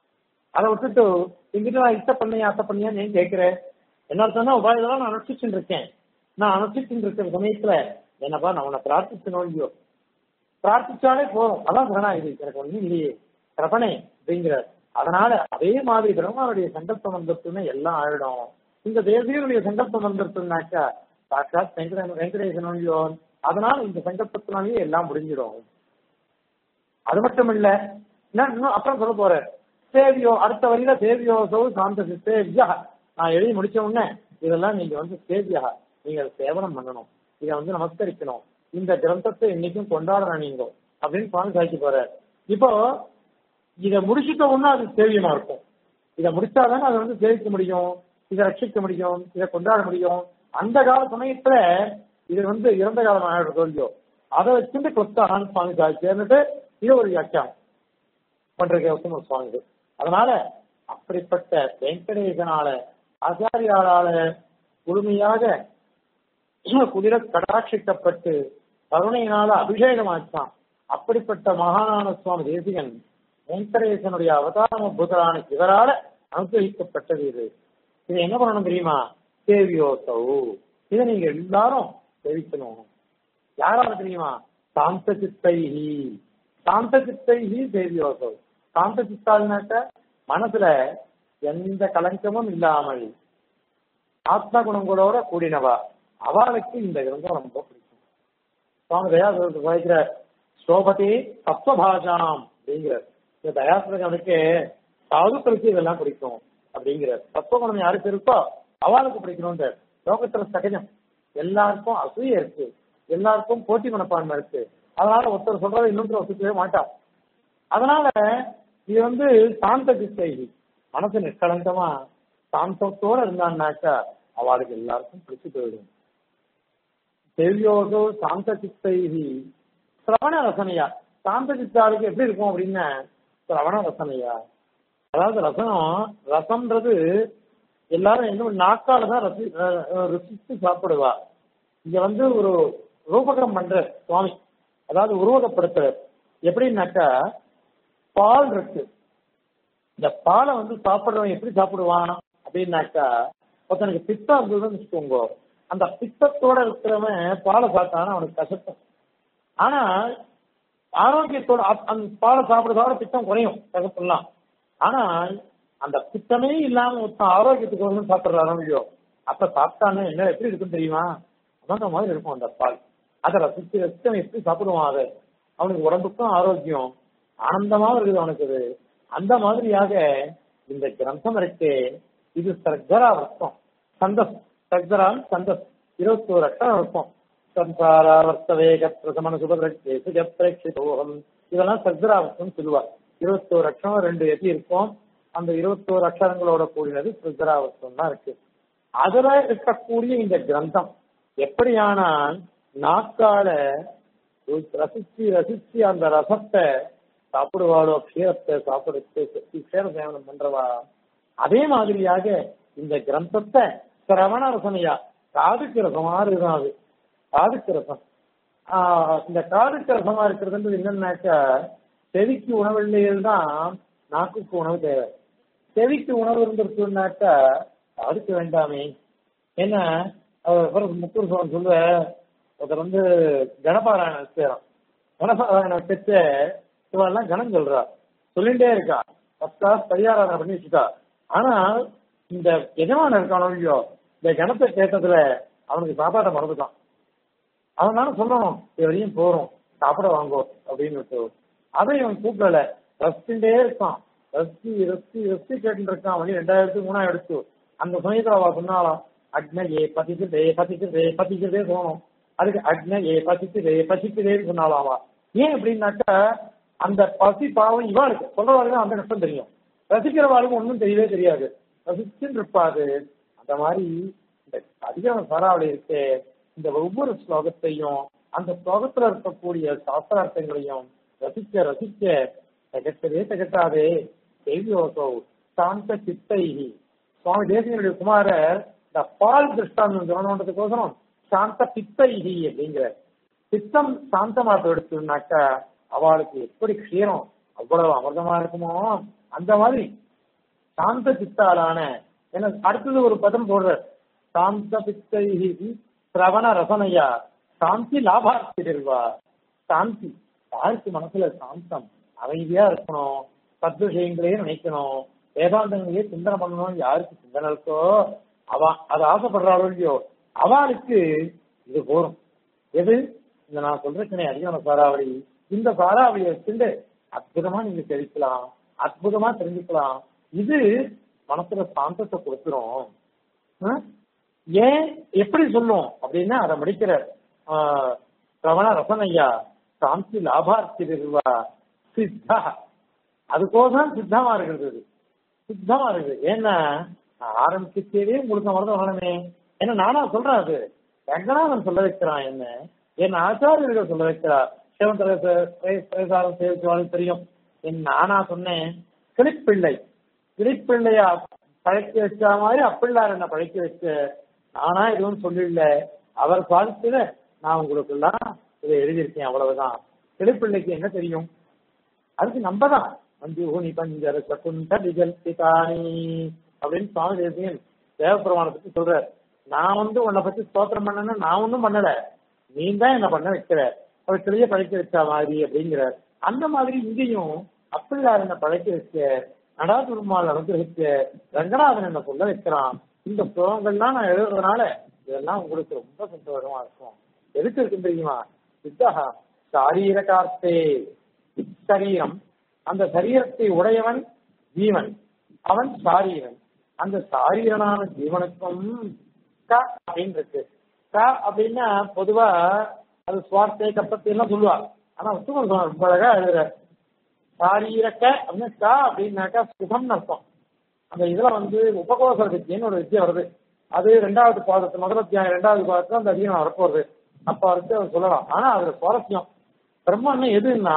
அதை விட்டுட்டு எங்கிட்ட நான் இஷ்ட பண்ணியா அத்தை பண்ணியா நீ கேட்கிற என்ன சொன்னா உபாயதெல்லாம் நான் அனுஷ்டிச்சுட்டு இருக்கேன் நான் அனுஷ்டிச்சுட்டு இருக்கிற சமயத்துல என்னப்பா நான் உன்னை பிரார்த்திச்சனோ இல்லையோ பிரார்த்திச்சாலே போதும் அதான் சரணா இது எனக்கு ஒண்ணும் இல்லையே கிரபணே அப்படிங்கிற அதனால அதே மாதிரி பிரம்மாவுடைய சங்கல்பம் வந்துருச்சுன்னா எல்லாம் ஆயிடும் இந்த தேவியருடைய சங்கல்பம் வந்துருச்சுனாக்கா சாட்சாத் வெங்கட வெங்கடேசன் இல்லையோ அதனால இந்த சங்கல்பத்தினாலேயே எல்லாம் முடிஞ்சிடும் அது மட்டும் இல்ல இன்னும் அப்புறம் சொல்ல போறேன் சேவியோ அடுத்த வரியில சேவியோ சோ சாந்த சேவியா நான் எழுதி முடிச்ச உடனே இதெல்லாம் நீங்க வந்து சேவியா நீங்க சேவனம் பண்ணணும் இதை வந்து நமஸ்கரிக்கணும் இந்த கிரந்தத்தை இன்னைக்கும் கொண்டாடணும் நீங்க அப்படின்னு சுவாமி சாய்ச்சி போறாரு இப்போ இதை முடிச்சுட்ட உடனே அது சேவியமா இருக்கும் இதை முடிச்சாதானே அதை வந்து சேவிக்க முடியும் இதை ரட்சிக்க முடியும் இதை கொண்டாட முடியும் அந்த கால சமயத்துல இது வந்து இறந்த காலம் ஆயிடுறதோ இல்லையோ அதை வச்சுட்டு கொத்தான் சுவாமி சாய்ச்சிட்டு இது ஒரு வியாக்கியானம் பண்ற சுவாமி அதனால அப்படிப்பட்ட வெங்கடேசனால ஆச்சாரியாளால முழுமையாக குதிர கடாட்சிக்கப்பட்டு கருணையினால அபிஷேகமாச்சான் அப்படிப்பட்ட மகானான சுவாமி தேசிகன் வெங்கடேசனுடைய அவதாரம புதரான இவரால அனுகிரகிக்கப்பட்டது இது இதை என்ன பண்ணணும் தெரியுமா சேவியோசௌ இதை நீங்க எல்லாரும் சேவிக்கணும் யாரால தெரியுமா சாந்த சித்தைஹி சாந்த சித்தைஹி சேவியோசௌ சாந்த சித்தாள்னாக்க மனசுல எந்த கலங்கமும் இல்லாமல் ஆத்ம குணங்களோட கூடினவா அவளுக்கு இந்த கிரந்தம் ரொம்ப பிடிக்கும் சுவாமி தயாசுரத்தை சாதிக்கிறார் சோபதி தத்துவபாஷாம் அப்படிங்கிறார் இந்த தயாசுரனுக்கு சாதுக்களுக்கு இதெல்லாம் பிடிக்கும் அப்படிங்கிறார் தத்துவகுணம் யாருக்கு இருக்கோ அவளுக்கு பிடிக்கணும்ன்ற லோகத்துல சகஜம் எல்லாருக்கும் அசூய இருக்கு எல்லாருக்கும் போட்டி மனப்பான்மை இருக்கு அதனால ஒருத்தர் சொல்றதை இன்னொருத்தர் ஒத்துக்கவே மாட்டா அதனால இது வந்து சாந்த சித்தைகி மனசு நிஷ்கலங்கமா சாந்தத்தோட இருந்தான்னாக்கா அவளுக்கு எல்லாருக்கும் பிடிச்சு போயிடும் தெவ்யோகோ சாந்த சித்தைகி சிரவண ரசனையா சாந்த சித்தாளுக்கு எப்படி இருக்கும் அப்படின்னா சிரவண ரசனையா அதாவது ரசனம் ரசம்ன்றது எல்லாரும் என்ன நாக்கால தான் ரசி அஹ் அஹ் ருசித்து சாப்பிடுவா இங்க வந்து ஒரு ரூபகம் பண்ற சுவாமி அதாவது உருவகப்படுத்துற எப்படின்னாக்கா பால் இருக்கு இந்த பாலை வந்து சாப்பிடுறவன் எப்படி சாப்பிடுவான் அப்படின்னாக்கா ஒருத்தனுக்கு பித்தம் இருந்ததுன்னு வச்சுக்கோங்க அந்த பித்தத்தோட இருக்கிறவன் பாலை சாப்பிட்டானா அவனுக்கு கசக்கும் ஆனா ஆரோக்கியத்தோட அப்- அந்த பாலை சாப்பிட சாப்பிட பித்தம் குறையும் கசப்பெல்லாம் ஆனால் அந்த பித்தமே இல்லாம ஒருத்தன் ஆரோக்கியத்துக்கு வந்து சாப்பிடுறாரோ இல்லையோ அப்ப சாப்பிட்டானே என்ன எப்படி இருக்குன்னு தெரியுமா அந்த மாதிரி இருக்கும் அந்த பால் அதை ரசிச்சு ரசிச்சு அவன் எப்படி சாப்பிடுவான் அதை அவனுக்கு உடம்புக்கும் ஆரோக்கியம் ஆனந்தமா இருக்குது அவனுக்கு அது அந்த மாதிரியாக இந்த கிரந்தம் இருக்கே இது சர்க்கராவர்த்தம் சந்தஸ் சர்க்கரால் சந்தஸ் இருபத்தோரு அட்டம் இருக்கும் சம்சாராவர்த்த வேக பிரசமன சுபதிரட்சே சுஜப்பிரேட்சிதோகம் இதெல்லாம் சர்க்கராவர்த்தம் சொல்லுவார் இருபத்தோரு அக்ஷரம் ரெண்டு எதி இருக்கும் அந்த இருபத்தோரு அக்ஷரங்களோட கூடினது சர்க்கராவர்த்தம் தான் இருக்கு அதுல இருக்கக்கூடிய இந்த கிரந்தம் எப்படியானால் நாக்கால ரசிச்சு ரசிச்சு அந்த ரசத்தை சாப்பிடுவாளோ க்ஷீரத்தை சாப்பிடுறது க்ஷீர சேவனம் பண்றவா அதே மாதிரியாக இந்த கிரந்தத்தை சிரவண ரசனையா காதுக்கு ரசமா இருக்கும் அது காதுக்கு ரசம் ஆஹ் இந்த காதுக்கு ரசமா இருக்கிறதுன்றது என்னன்னாக்கா செவிக்கு உணவில்லையில் தான் நாக்குக்கு உணவு தேவை செவிக்கு உணவு இருந்திருக்குன்னாக்கா காதுக்கு வேண்டாமே ஏன்னா அவர் முக்கூர் சோழன் சொல்லுவ ஒருத்தர் வந்து கணபாராயணம் செய்யறான் கணபாராயணம் பெற்ற இவெல்லாம் கணம் சொல்றா சொல்லிட்டே இருக்கா ஃபர்ஸ்ட் கிளாஸ் பரிகாரம் பண்ணி வச்சுட்டா ஆனா இந்த எஜமான இருக்கானோ இல்லையோ இந்த கணத்தை கேட்டதுல அவனுக்கு சாப்பாட்டை மறந்துட்டான் அதனால சொல்லணும் இது வரையும் போறோம் சாப்பிட வாங்கோ அப்படின்னு அதை இவன் கூப்பிடல ரசிச்சுட்டே இருக்கான் ரசி ரசி ரசி கேட்டு இருக்கான் மணி ரெண்டாயிரத்து மூணாயிரத்து அந்த சமயத்துல அவ சொன்னாலாம் அக்னயே பசிக்குதே பசிக்குதே பசிக்குதே தோணும் அதுக்கு அக்னயே பசிக்குதே பசிக்குதேன்னு சொன்னாலாம் அவ ஏன் அப்படின்னாக்கா அந்த பசி பாவம் இவாளுக்கு சொல்றவாளுக்கு அந்த கஷ்டம் தெரியும் ரசிக்கிறவாளுக்கு ஒன்றும் தெரியவே தெரியாது ரசிச்சுன்னு இருப்பாது அந்த மாதிரி இந்த அதிகார சாராவளி இருக்கு இந்த ஒவ்வொரு ஸ்லோகத்தையும் அந்த ஸ்லோகத்துல இருக்கக்கூடிய சாஸ்திரார்த்தங்களையும் ரசிக்க ரசிக்க தகட்டதே தகட்டாதே செய்தியோசோ சாந்த சித்தைஹி சுவாமி தேசியனுடைய குமாரர் இந்த பால் திருஷ்டாந்தம் சொல்லணுன்றதுக்கோசரம் சாந்த பித்தைஹி அப்படிங்கிற சித்தம் சாந்தமா எடுத்துனாக்கா அவளுக்கு எப்படி க்ஷீரம் அவ்வளவு அமிர்தமா இருக்குமோ அந்த மாதிரி சாந்த சித்தாலான ஏன்னா அடுத்தது ஒரு பதம் போடுற சாந்த பித்தைஹி சிரவண ரசனையா சாந்தி லாபார்த்திடுவா சாந்தி யாருக்கு மனசுல சாந்தம் அமைதியா இருக்கணும் சத் விஷயங்களே நினைக்கணும் வேதாந்தங்களே சிந்தனை பண்ணணும் யாருக்கு சிந்தனை இருக்கோ அவ அதை ஆசைப்படுறாளோ இல்லையோ அவளுக்கு இது போரும் எது இந்த நான் சொல்றேன் அதிகமான சாராவளி இந்த சாராவளியை வச்சுட்டு அற்புதமா நீங்க தெரிவிக்கலாம் அற்புதமா தெரிஞ்சுக்கலாம் இது மனசுல சாந்தத்தை கொடுத்துரும் ஆ? ஏன் எப்படி சொல்லும் அப்படின்னா அதை முடிக்கிற ரவண ரசனையா சாந்தி லாபார்த்திருவா சித்தா அதுக்கோசம் சித்தமா இருக்கிறது இது. சித்தமா இருக்குது ஏன்னா நான் ஆரம்பிச்சதே உங்களுக்கு மறந்து வரணுமே ஏன்னா நானா சொல்றேன் அது ரங்கநாதன் சொல்ல வைக்கிறான் என்ன என் ஆச்சாரியர்கள் சொல்ல வைக்கிறார் சிவன் பிரசாரம் சேவிச்சவாளுக்கு தெரியும் என் நானா சொன்னேன் கிளிப்பிள்ளை கிளிப்பிள்ளையா பழக்கி வச்ச மாதிரி அப்பிள்ளார் என்ன பழக்கி வச்ச நானா எதுவும் சொல்லல அவர் சாதிச்சத நான் உங்களுக்கு எல்லாம் இதை எழுதியிருக்கேன் அவ்வளவுதான் கிளிப்பிள்ளைக்கு என்ன தெரியும் அதுக்கு நம்ம தான் மஞ்சூனி பஞ்சர சகுந்த விஜல்பிதானி அப்படின்னு சுவாமி தேசியன் தேவப்பிரமாணத்தை பத்தி சொல்றார் நான் வந்து உன்னை பத்தி ஸ்தோத்திரம் பண்ணேன்னா நான் ஒன்றும் பண்ணல நீ தான் என்ன பண்ண வைக்கிற அவர் சிலைய பழைக்க வச்ச மாதிரி அப்படிங்கிறார் அந்த மாதிரி இங்கேயும் அப்பிள்ளார் என்ன பழைக்க வச்ச நடாதுருமால் அனுகிரகிச்ச ரங்கநாதன் என்ன சொல்ல வைக்கிறான் இந்த ஸ்லோகங்கள்லாம் நான் எழுதுறதுனால இதெல்லாம் உங்களுக்கு ரொம்ப சந்தோஷமா இருக்கும் எதுக்கு இருக்குன்னு தெரியுமா சித்தா சாரீரகார்த்தே சரீரம் அந்த சரீரத்தை உடையவன் ஜீவன் அவன் சாரீரன் அந்த சாரீரனான ஜீவனுக்கும் க அப்படின்னு இருக்கு க அப்படின்னா பொதுவா அது சுவார்த்தை கப்பத்தை எல்லாம் சொல்லுவார் ஆனா சுகம் ரொம்ப அழகா எழுதுறாரு சாரீரக்க அப்படின்னு க அப்படின்னாக்கா சுகம்னு அர்த்தம் அந்த இதுல வந்து உபகோச வித்தியன்னு ஒரு வித்தியை வருது அது ரெண்டாவது பாதத்து முதல் அத்தியாயம் ரெண்டாவது பாதத்துல அந்த அதிகம் வரப்போகுது அப்ப வரைக்கும் அவர் சொல்லலாம் ஆனா அதுல சுவாரஸ்யம் பிரம்மன்னு எதுன்னா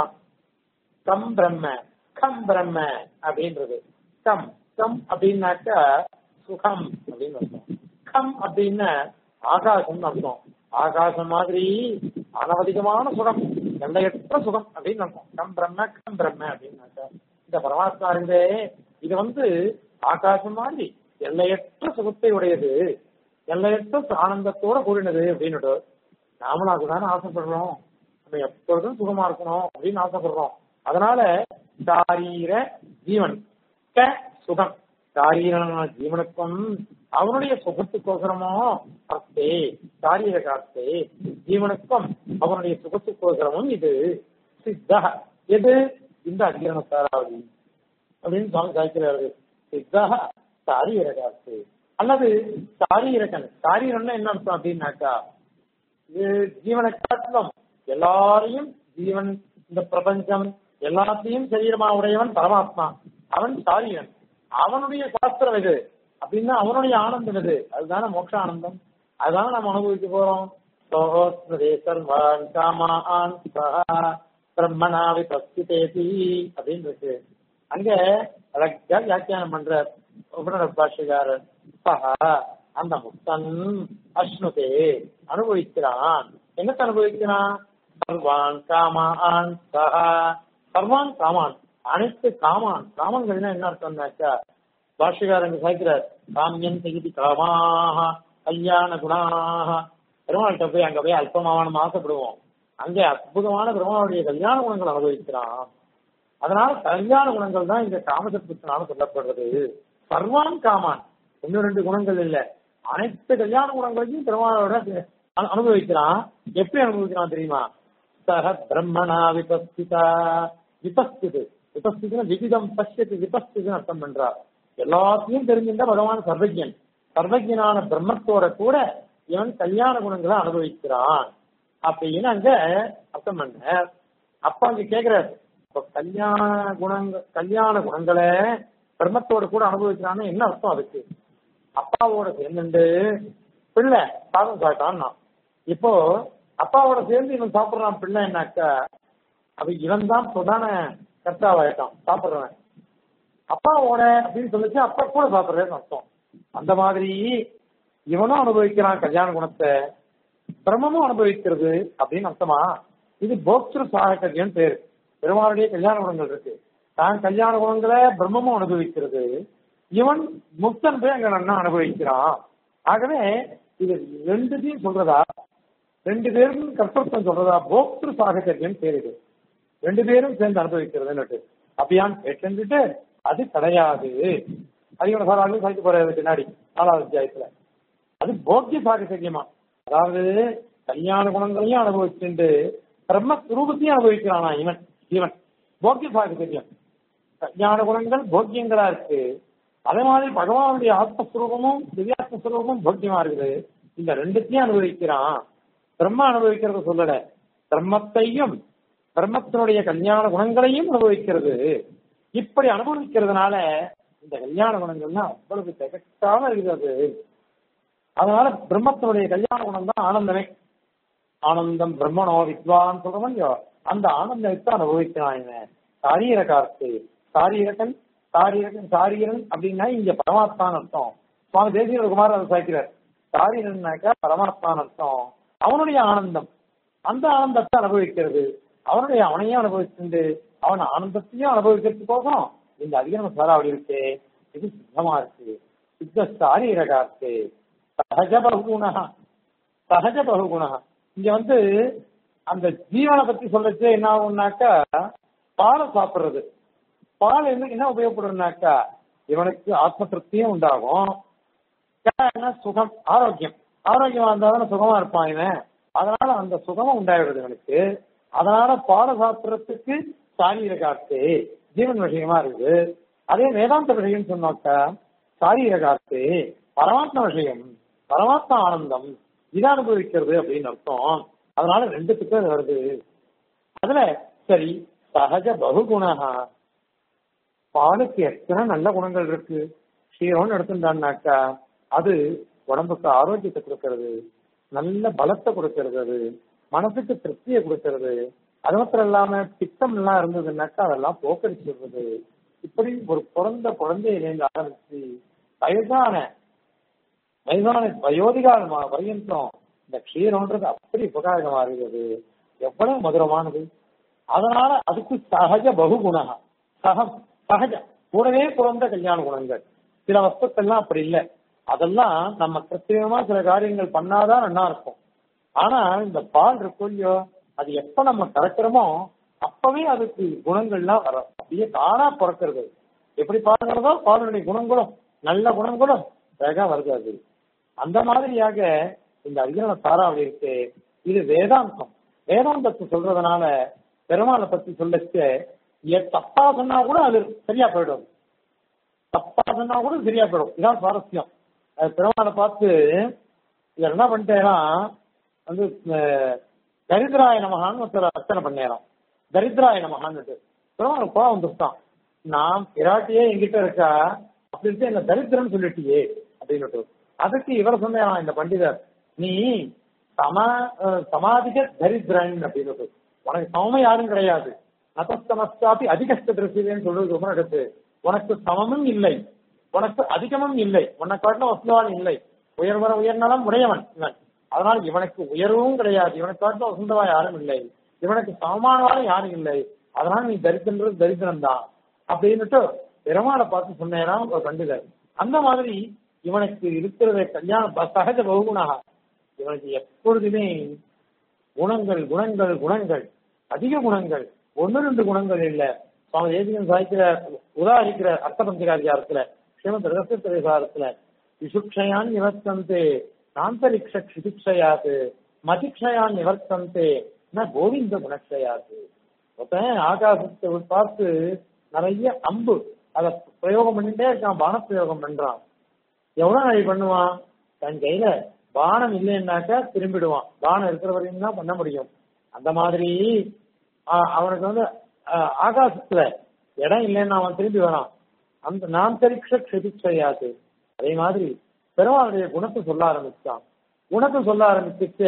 கம் பிரம்ம கம் பிரம்ம அப்படின்றது கம் கம் அப்படின்னாக்கா சுகம் அப்படின்னு அர்த்தம் கம் அப்படின்னா ஆகாசம்னு அர்த்தம் ஆகாசம் மாதிரி அனவதிகமான சுகம் எல்லையற்ற சுகம் அப்படின்னு அர்த்தம் கம் பிரம்ம கம் பிரம்ம அப்படின்னாக்கா இந்த பரமாத்மா இருந்தே இது வந்து ஆகாசம் மாதிரி எல்லையற்ற சுகத்தை உடையது எல்லையற்ற ஆனந்தத்தோட கூடினது அப்படின்னு நாமளும் அதுதானே ஆசைப்படுறோம் நம்ம எப்பொழுதும் சுகமா இருக்கணும் அப்படின்னு ஆசைப்படுறோம் அதனால சாரீர ஜீவன் க சுகம் சாரீரனான ஜீவனுக்கும் அவனுடைய சுகத்துக்கோசரமோ அர்த்தே சாரீர கார்த்தே ஜீவனுக்கும் அவனுடைய சுகத்துக்கோசரமும் இது சித்தா எது இந்த அதிகரண சாராவதி அப்படின்னு சுவாமி சாய்க்கிறாரு சித்தா சாரீர கார்த்தே அல்லது சாரீரகன் சாரீரன்னா என்ன அர்த்தம் அப்படின்னாக்கா இது ஜீவனை காட்டிலும் எல்லாரையும் ஜீவன் இந்த பிரபஞ்சம் எல்லாத்தையும் சரீரமா உடையவன் பரமாத்மா அவன் சாரியன் அவனுடைய சாஸ்திரம் இது அப்படின்னா அவனுடைய ஆனந்தம் இது அதுதானே மோட்ச ஆனந்தம் அதுதானே நம்ம அனுபவிக்க போறோம் சோஸ்மதே சர்வான் காமான் சஹா பிரம்மணா விபஸ்திதேதி அப்படின்னு இருக்கு அங்க அழகா வியாக்கியானம் பண்ற உபநட பாஷகாரர் சஹா அந்த முக்தன் அஸ்னுதே அனுபவிக்கிறான் என்னத்தை அனுபவிக்கிறான் சர்வான் காமான் சஹா சர்வான் காமான் அனைத்து காமான் காமங்கள்னா என்ன அர்த்தம்னாக்கா பாஷகாரங்க சாய்க்கிறார் காமியன் தகுதி காமாக கல்யாண குணாக பெருமாள்கிட்ட போய் அங்க போய் அல்பமான நம்ம ஆசைப்படுவோம் அங்கே அற்புதமான பெருமாளுடைய கல்யாண குணங்கள் அனுபவிக்கிறான் அதனால கல்யாண குணங்கள் தான் இந்த காமசத்துனால சொல்லப்படுறது சர்வான் காமான் ஒன்னு ரெண்டு குணங்கள் இல்ல அனைத்து கல்யாண குணங்களையும் பெருமாளோட அனு- அனுபவிக்கிறான் எப்படி அனுபவிக்கிறான் தெரியுமா சக பிரம்மணா விபஸ்திதா விபஸ்திது விபஸ்திதுன்னு விகிதம் பஷ்யத்து விபஸ்திதுன்னு அர்த்தம் பண்றார் எல்லாத்தையும் தெரிஞ்சிருந்த பகவான் சர்வஜன் சர்வஜனான பிரம்மத்தோட கூட இவன் கல்யாண குணங்களை அனுபவிக்கிறான் அப்படின்னு அங்க அர்த்தம் பண்ண அப்ப அங்க கேக்குறாரு இப்ப கல்யாண குணங்க கல்யாண குணங்களை பிரம்மத்தோட கூட அனுபவிக்கிறான்னு என்ன அர்த்தம் அதுக்கு அப்பாவோட சேர்ந்துட்டு பிள்ளை சாதம் சாப்பிட்டான்னா இப்போ அப்பாவோட சேர்ந்து இவன் சாப்பிடுறான் பிள்ளைன்னாக்கா அப்ப இவன் தான் பிரதான கர்த்தாவாயிட்டான் சாப்பிடுறவன் அப்பாவோட அப்படின்னு சொல்லிச்சு அப்பா கூட சாப்பிடுறேன்னு அர்த்தம் அந்த மாதிரி இவனும் அனுபவிக்கிறான் கல்யாண குணத்தை பிரம்மமும் அனுபவிக்கிறது அப்படின்னு அர்த்தமா இது போக்திரு சாகக்கல்யன்னு பேரு பெருமாளுடைய கல்யாண குணங்கள் இருக்கு தான் கல்யாண குணங்களை பிரம்மமும் அனுபவிக்கிறது இவன் முக்தன் போய் அங்க நன்னா அனுபவிக்கிறான் ஆகவே இது ரெண்டுத்தையும் சொல்றதா ரெண்டு பேரும் கர்த்தத்துவம் சொல்றதா போக்திரு சாகச்சரியம் பேர் இது ரெண்டு பேரும் சேர்ந்து அனுபவிக்கிறதுன்னு அப்படியான்னு கேட்டுட்டு அது கிடையாது அதிகமான சாராக சாய்த்து போறது பின்னாடி நாலாவது அத்தியாயத்துல அது போக்கிய சாகச்சரியமா அதாவது கல்யாண குணங்களையும் அனுபவிச்சுட்டு பிரம்மஸ்வரூபத்தையும் அனுபவிக்கிறானா இவன் இவன் போக்கிய சாகச்சரியம் கல்யாண குணங்கள் போக்கியங்களா இருக்கு அதே மாதிரி பகவானுடைய ஆத்மஸ்வரூபமும் திவ்யாத்மஸ்வரூபமும் போக்கியமா இருக்குது இந்த ரெண்டுத்தையும் அனுபவிக்கிறான் பிரம்ம அனுபவிக்கிறத சொல்லல பிரம்மத்தையும் பிரம்மத்தினுடைய கல்யாண குணங்களையும் அனுபவிக்கிறது இப்படி அனுபவிக்கிறதுனால இந்த கல்யாண குணங்கள்லாம் அவ்வளவு திகட்டாம இருக்கிறது அதனால பிரம்மத்தினுடைய கல்யாண குணம் தான் ஆனந்தமே ஆனந்தம் பிரம்மனோ வித்வான் சொல்றோம் இல்லையோ அந்த ஆனந்தத்தை அனுபவிக்கிறான் இவன் சாரீர கார்த்து சாரீரகன் சாரீரகன் சாரீரன் அப்படின்னா இங்க பரமாத்மான்னு அர்த்தம் சுவாமி தேசிய குமார் அதை சாய்க்கிறார் சாரீரன்னாக்கா பரமாத்மான்னு அர்த்தம் அவனுடைய ஆனந்தம் அந்த ஆனந்தத்தை அனுபவிக்கிறது அவனுடைய அவனையும் அனுபவிச்சுண்டு அவன் ஆனந்தத்தையும் அனுபவிக்கிறதுக்கோசம் இந்த அதிகரம் சாராவடி இருக்கு இது சித்தமா இருக்கு சித்த சாரீரகா இருக்கு சகஜ பகுகுணா சகஜ பகுகுணா இங்க வந்து அந்த ஜீவனை பத்தி சொல்லச்சு என்ன ஆகும்னாக்கா பாலை சாப்பிடுறது பால் என்ன என்ன உபயோகப்படுறதுனாக்கா இவனுக்கு ஆத்ம திருப்தியும் உண்டாகும் என்ன சுகம் ஆரோக்கியம் ஆரோக்கியமா இருந்தா தானே சுகமா இருப்பான் இவன் அதனால அந்த சுகமும் உண்டாயிடுது இவனுக்கு அதனால பாட சாஸ்திரத்துக்கு சாரீரகார்த்தே ஜீவன் விஷயமா இருக்குது அதே வேதாந்த விஷயம் சொன்னாக்கா சாரீரகார்த்தே பரமாத்மா விஷயம் பரமாத்மா ஆனந்தம் இதை அனுபவிக்கிறது அப்படின்னு அர்த்தம் அதனால ரெண்டுத்துக்கும் அது வருது அதுல சரி சகஜ பகுகுணா பாலுக்கு எத்தனை நல்ல குணங்கள் இருக்கு க்ஷீரம்னு எடுத்துட்டான்னாக்கா அது உடம்புக்கு ஆரோக்கியத்தை கொடுக்கறது நல்ல பலத்தை கொடுக்கறது அது மனசுக்கு திருப்தியை கொடுக்கறது அது மாத்திரம் இல்லாம பித்தம் எல்லாம் இருந்ததுன்னாக்கா அதெல்லாம் போக்கடிச்சிடுறது இப்படி ஒரு பிறந்த குழந்தையிலேருந்து ஆரம்பிச்சு வயதான வயதான வயோதிகால பரியந்தம் இந்த க்ஷீரம்ன்றது அப்படி உபகாரமா இருக்கிறது எவ்வளவு மதுரமானது அதனால அதுக்கு சகஜ பகுகுணா சகம் சகஜ கூடவே பிறந்த கல்யாண குணங்கள் சில வஸ்துக்கள்லாம் அப்படி இல்லை அதெல்லாம் நம்ம கிருத்தியமா சில காரியங்கள் பண்ணாதான் நல்லா இருக்கும் ஆனா இந்த பால் இருக்கும் இல்லையோ அது எப்ப நம்ம கறக்கிறோமோ அப்பவே அதுக்கு குணங்கள்லாம் வரும் அப்படியே தானா பிறக்கிறது எப்படி பாருங்கிறதோ பாலுடைய குணங்களும் நல்ல குணங்களும் அழகா வருது அது அந்த மாதிரியாக இந்த அர்ஜுன தாராவளி இருக்கு இது வேதாந்தம் வேதாந்தத்தை சொல்றதுனால பெருமாளை பத்தி சொல்லச்சு தப்பா சொன்னா கூட அது சரியா போயிடும் தப்பா சொன்னா கூட சரியா போயிடும் இதான் சுவாரஸ்யம் அது பெருமாளை பார்த்து இவர் என்ன பண்ணிட்டேன்னா வந்து தரித்திராய நமகான்னு ஒருத்தர் அர்ச்சனை பண்ணேறான் தரித்திராய நமகான்னுட்டு பெருமாள் கோவம் வந்துட்டான் நான் பிராட்டியே என்கிட்ட இருக்கா அப்படின்ட்டு என்ன தரித்திரன்னு சொல்லிட்டியே அப்படின்னுட்டு அதுக்கு இவர் சொன்னாராம் இந்த பண்டிதர் நீ சமா சமாதிக தரித்திரன் அப்படின்னு உனக்கு சமமே யாரும் கிடையாது நதஸ்தமஸ்தாபி அதிகஸ்த திருஷ்டின்னு சொல்றது ரொம்ப எடுத்து உனக்கு சமமும் இல்லை உனக்கு அதிகமும் இல்லை உன்னை காட்டின வசந்தவான் இல்லை உயர்வர உயர்நலம் உடையவன் இவன் அதனால் இவனுக்கு உயர்வும் கிடையாது இவனை காட்டின வசந்தவா யாரும் இல்லை இவனுக்கு சமமானவாலும் யாரும் இல்லை அதனால நீ தரித்திரன்றது தரித்திரம் தான் அப்படின்னுட்டு பெருமாளை பார்த்து சொன்னேன் ஒரு பண்டிதர் அந்த மாதிரி இவனுக்கு இருக்கிறத கல்யாண சகஜ பகுகுணாக இவனுக்கு எப்பொழுதுமே குணங்கள் குணங்கள் குணங்கள் அதிக குணங்கள் ஒன்னு ரெண்டு குணங்கள் இல்ல சுவாமி தேசிகன் சாய்க்கிற உதாரிக்கிற அர்த்த பஞ்சகாரியாரத்துல ஸ்ரீமத் ரகசியத்திரசாரத்துல விசுக்ஷயான் நிவர்த்தந்தே நாந்தரிக்ஷ க்ஷிதிக்ஷயாது மதிக்ஷயான் நிவர்த்தந்தே ந கோவிந்த குணக்ஷயாது ஒருத்தன் ஆகாசத்தை பார்த்து நிறைய அம்பு அதை பிரயோகம் பண்ணிட்டே இருக்கான் பான பிரயோகம் பண்றான் எவ்வளவு நாளை பண்ணுவான் தன் கையில பானம் இல்லைன்னாக்கா திரும்பிடுவான் பானம் இருக்கிற வரையும் தான் பண்ண முடியும் அந்த மாதிரி அவனுக்கு வந்து ஆகாசத்துல இடம் இல்லைன்னா அவன் திரும்பி வரான் அந்த நான் தரிக்ஷ க்ஷதிக்ஷையாது அதே மாதிரி பெருமாளுடைய குணத்தை சொல்ல ஆரம்பிச்சான் குணத்தை சொல்ல ஆரம்பிச்சுட்டு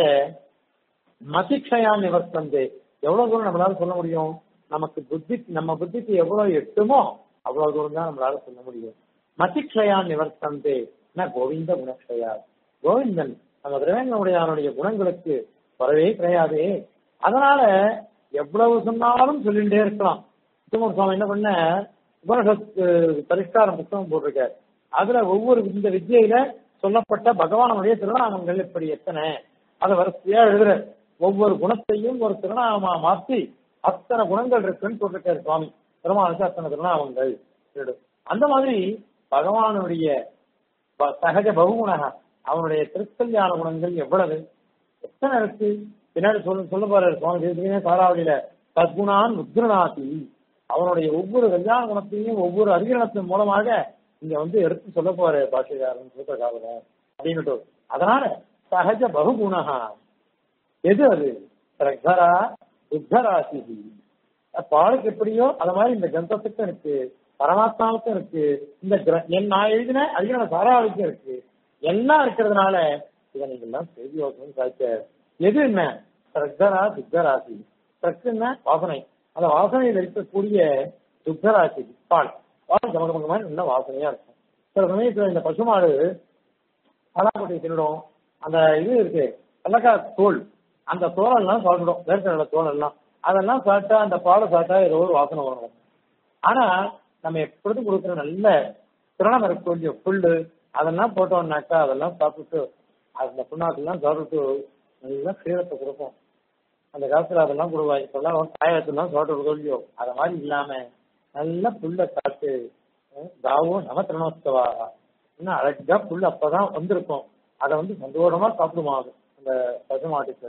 மதிக்ஷயான் நிவர்த்தந்தே எவ்வளவு தூரம் நம்மளால சொல்ல முடியும் நமக்கு புத்தி நம்ம புத்திக்கு எவ்வளவு எட்டுமோ அவ்வளவு தூரம் தான் நம்மளால சொல்ல முடியும் மதிக்ஷயான் நிவர்த்தந்தே ந கோவிந்த குணக்ஷயா கோவிந்தன் நம்ம திருவேங்கனுடையானுடைய குணங்களுக்கு வரவே கிடையாதே அதனால எவ்வளவு சொன்னாலும் சொல்லிட்டே இருக்கலாம் சுத்தமர் சுவாமி என்ன பண்ண உபனிஷத் பரிஷ்காரம் புத்தகம் போட்டிருக்காரு அதுல ஒவ்வொரு இந்த வித்தியில சொல்லப்பட்ட பகவானுடைய திருநாமங்கள் இப்படி எத்தனை அதை வரிசையா எழுதுற ஒவ்வொரு குணத்தையும் ஒரு திருநாமமா மாற்றி அத்தனை குணங்கள் இருக்குன்னு சொல்லிருக்காரு சுவாமி பெருமானுக்கு அத்தனை திருநாமங்கள் அந்த மாதிரி பகவானுடைய சகஜ பகுகுணக அவனுடைய திருக்கல்யாண குணங்கள் எவ்வளவு எத்தனை இருக்கு பின்னாடி சொல்ல சொல்ல போற சுவாமி தேசிகனே தாராவளியில சத்குணான் உத்ரநாதி அவனுடைய ஒவ்வொரு கல்யாண குணத்தையும் ஒவ்வொரு அதிகரணத்தின் மூலமாக இங்க வந்து எடுத்து சொல்ல போற பாஷைக்காரன் சூத்திரக்காரர் அப்படின்னுட்டு அதனால சகஜ பகுகுணகா எது அது பிரகரா உத்தராசி பாலுக்கு எப்படியோ அது மாதிரி இந்த கிரந்தத்துக்கும் இருக்கு பரமாத்மாவுக்கும் இருக்கு இந்த என் நான் எழுதின அதிகார சாராவுக்கும் இருக்கு எல்லாம் இருக்கிறதுனால இதை நீங்க எல்லாம் செய்தி யோசனை சாய்க்க எது என்ன பிரகரா துக்கராசி பிரக்குன்னா வாசனை அந்த வாசனையில் இருக்கக்கூடிய துக்கராசி பால் பால் கமகமகமா நல்ல வாசனையா இருக்கும் சில சமயத்துல இந்த பசுமாடு பலாக்கொட்டை தின்னுடும் அந்த இது இருக்கு வெள்ளக்காய் தோல் அந்த தோலெல்லாம் சாப்பிடும் வேர்க்கடலை தோல் எல்லாம் அதெல்லாம் சாப்பிட்டா அந்த பாலை சாப்பிட்டா ஏதோ ஒரு வாசனை வரும் ஆனா நம்ம எப்பொழுதும் கொடுக்குற நல்ல திரணம் இருக்கக்கூடிய புல்லு அதெல்லாம் போட்டோம்னாக்கா அதெல்லாம் சாப்பிட்டு அந்த புண்ணாக்கெல்லாம் சாப்பிட்டு நல்லா சீரத்தை கொடுப்போம் அந்த காலத்துல அதெல்லாம் கொடுவா இப்பெல்லாம் காயத்தெல்லாம் சாப்பிட்டு சொல்லியோ அது மாதிரி இல்லாம நல்ல புல்ல சாப்பிட்டு தாவும் நம திரணோத்சவா இன்னும் அழகா புல் அப்பதான் வந்திருக்கும் அதை வந்து சந்தோஷமா சாப்பிடுமா அது அந்த பசுமாட்டுக்கள்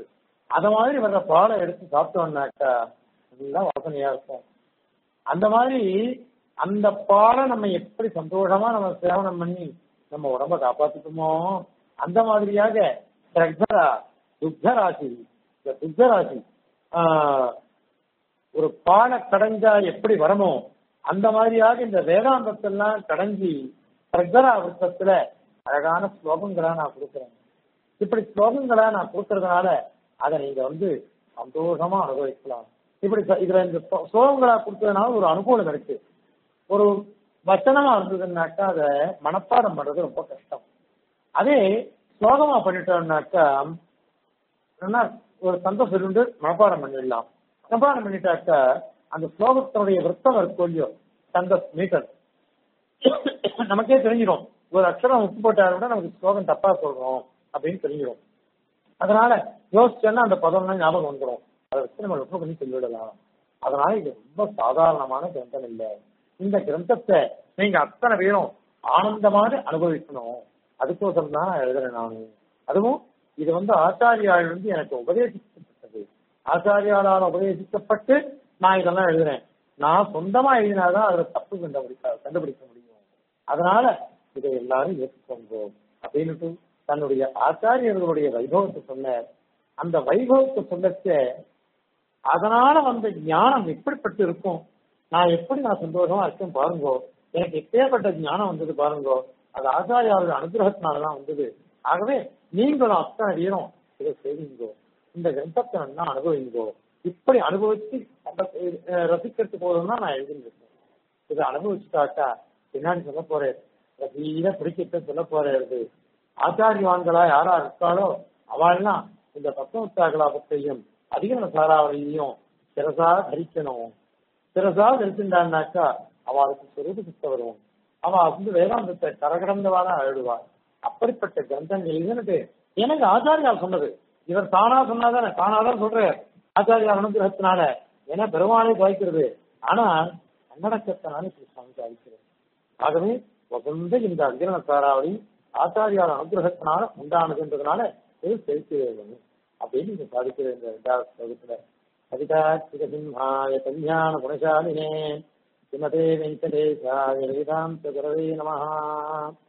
அத மாதிரி வர்ற பாலை எடுத்து சாப்பிட்டோம்னாக்கா நல்லா வாசனையா இருக்கும் அந்த மாதிரி அந்த பாலை நம்ம எப்படி சந்தோஷமா நம்ம சேவனம் பண்ணி நம்ம உடம்ப காப்பாத்திக்குமோ அந்த மாதிரியாக திரக்தரா துக்தராசி இந்த துக்தராசி ஆஹ், ஒரு பாலை கடைஞ்சா எப்படி வரமோ அந்த மாதிரியாக இந்த வேதாந்தத்தெல்லாம் கடைஞ்சி பிரகரா விருத்தத்துல அழகான ஸ்லோகங்களா நான் கொடுக்குறேன் இப்படி ஸ்லோகங்களா நான் கொடுக்கறதுனால அதை நீங்க வந்து சந்தோஷமா அனுபவிக்கலாம் இப்படி ச- இதுல இந்த ஸ்லோ- ஸ்லோகங்களா கொடுத்ததுனால ஒரு அனுகூலம் இருக்கு ஒரு வச்சனமா இருந்ததுன்னாக்கா அதை மனப்பாடம் பண்றது ரொம்ப கஷ்டம் அதே ஸ்லோகமா பண்ணிட்டோம்னாக்கா என்ன ஒரு சந்த சொல்லிட்டு மனப்பாடம் பண்ணிடலாம் மனப்பாடம் பண்ணிட்டாக்கா அந்த ஸ்லோகத்தினுடைய விருத்தம் இருக்கும் இல்லையோ சந்த மீட்டர் நமக்கே தெரிஞ்சிடும் ஒரு அக்ஷரம் உப்பு போட்டாலும் கூட நமக்கு ஸ்லோகம் தப்பா சொல்றோம் அப்படின்னு தெரிஞ்சிடும் அதனால யோசிச்சோன்னா அந்த பதம்லாம் ஞாபகம் வந்துடும் அதை வச்சு நம்ம ரொம்ப பண்ணி சொல்லிவிடலாம் அதனால இது ரொம்ப சாதாரணமான கிரந்தம் இல்லை இந்த கிரந்தத்தை நீங்க அத்தனை பேரும் ஆனந்தமாக அனுபவிக்கணும் அதுக்கோசரம் தான் நான் எழுதுறேன் நானு அதுவும் இது வந்து ஆச்சாரியால் வந்து எனக்கு உபதேசிக்கப்பட்டது ஆச்சாரியாளால் உபதேசிக்கப்பட்டு நான் இதெல்லாம் எழுதுறேன் நான் சொந்தமா எழுதினாதான் அதுல தப்பு கண்டுபிடிக்க கண்டுபிடிக்க முடியும் அதனால இதை எல்லாரும் ஏற்றுக்கோங்க அப்படின்னுட்டு தன்னுடைய ஆச்சாரியர்களுடைய வைபவத்தை சொன்னார் அந்த வைபவத்தை சொல்லச்ச அதனால வந்த ஞானம் எப்படிப்பட்டு இருக்கும் நான் எப்படி நான் சந்தோஷமா இருக்கேன் பாருங்கோ எனக்கு எப்பேற்பட்ட ஞானம் வந்தது பாருங்கோ அது ஆச்சாரியாரோட அனுகிரகத்தினாலதான் வந்தது ஆகவே நீங்களும் அத்தனை வீரம் இதை செய்வீங்கோ இந்த கிரந்தத்தை நல்லா அனுபவிங்கோ இப்படி அனுபவிச்சு அந்த, அஹ், ரசிக்கிறதுக்கு போதும் தான் நான் எழுதிருக்கேன் இதை அனுபவிச்சுட்டாக்கா பின்னாடி சொல்ல போறேன் ரசீத பிடிக்கிட்ட சொல்ல போறது ஆச்சாரியவான்களா யாரா இருக்காளோ அவள்லாம் இந்த தத்துவத்தாகலாபத்தையும் அதிகன சாராவளையும் சிறசா தரிக்கணும் சிறசா தரிச்சுட்டான்னாக்கா அவளுக்கு சொரூப சித்த வரும் அவ வந்து வேதாந்தத்தை கரகடந்தவாளா எழுதுவா அப்படிப்பட்ட கிரந்தங்கள் இதுன்னு எனக்கு ஆச்சாரியால் சொன்னது இவர் தானா சொன்னாதானே தானாதான் சொல்றார் ஆச்சாரியா அனுகிரகத்தினால ஏன்னா பெருமாளை பாய்க்கிறது ஆனா கன்னடக்கத்தினால இப்படி சுவாமி பாதிக்கிறது ஆகவே வசந்த இந்த அகிரண சாராவளி ஆச்சாரியார் அனுகிரகத்தினால உண்டானதுன்றதுனால இது செலுத்தி வேணும் அப்படின்னு இங்க சாதிக்கிற இந்த ரெண்டாவது ஸ்லோகத்துல கவிதா சிவசிம்ஹாய கல்யாண குணசாலினே ஸ்ரீமதே வெங்கடேசாய வேதாந்த குரவே நமஹா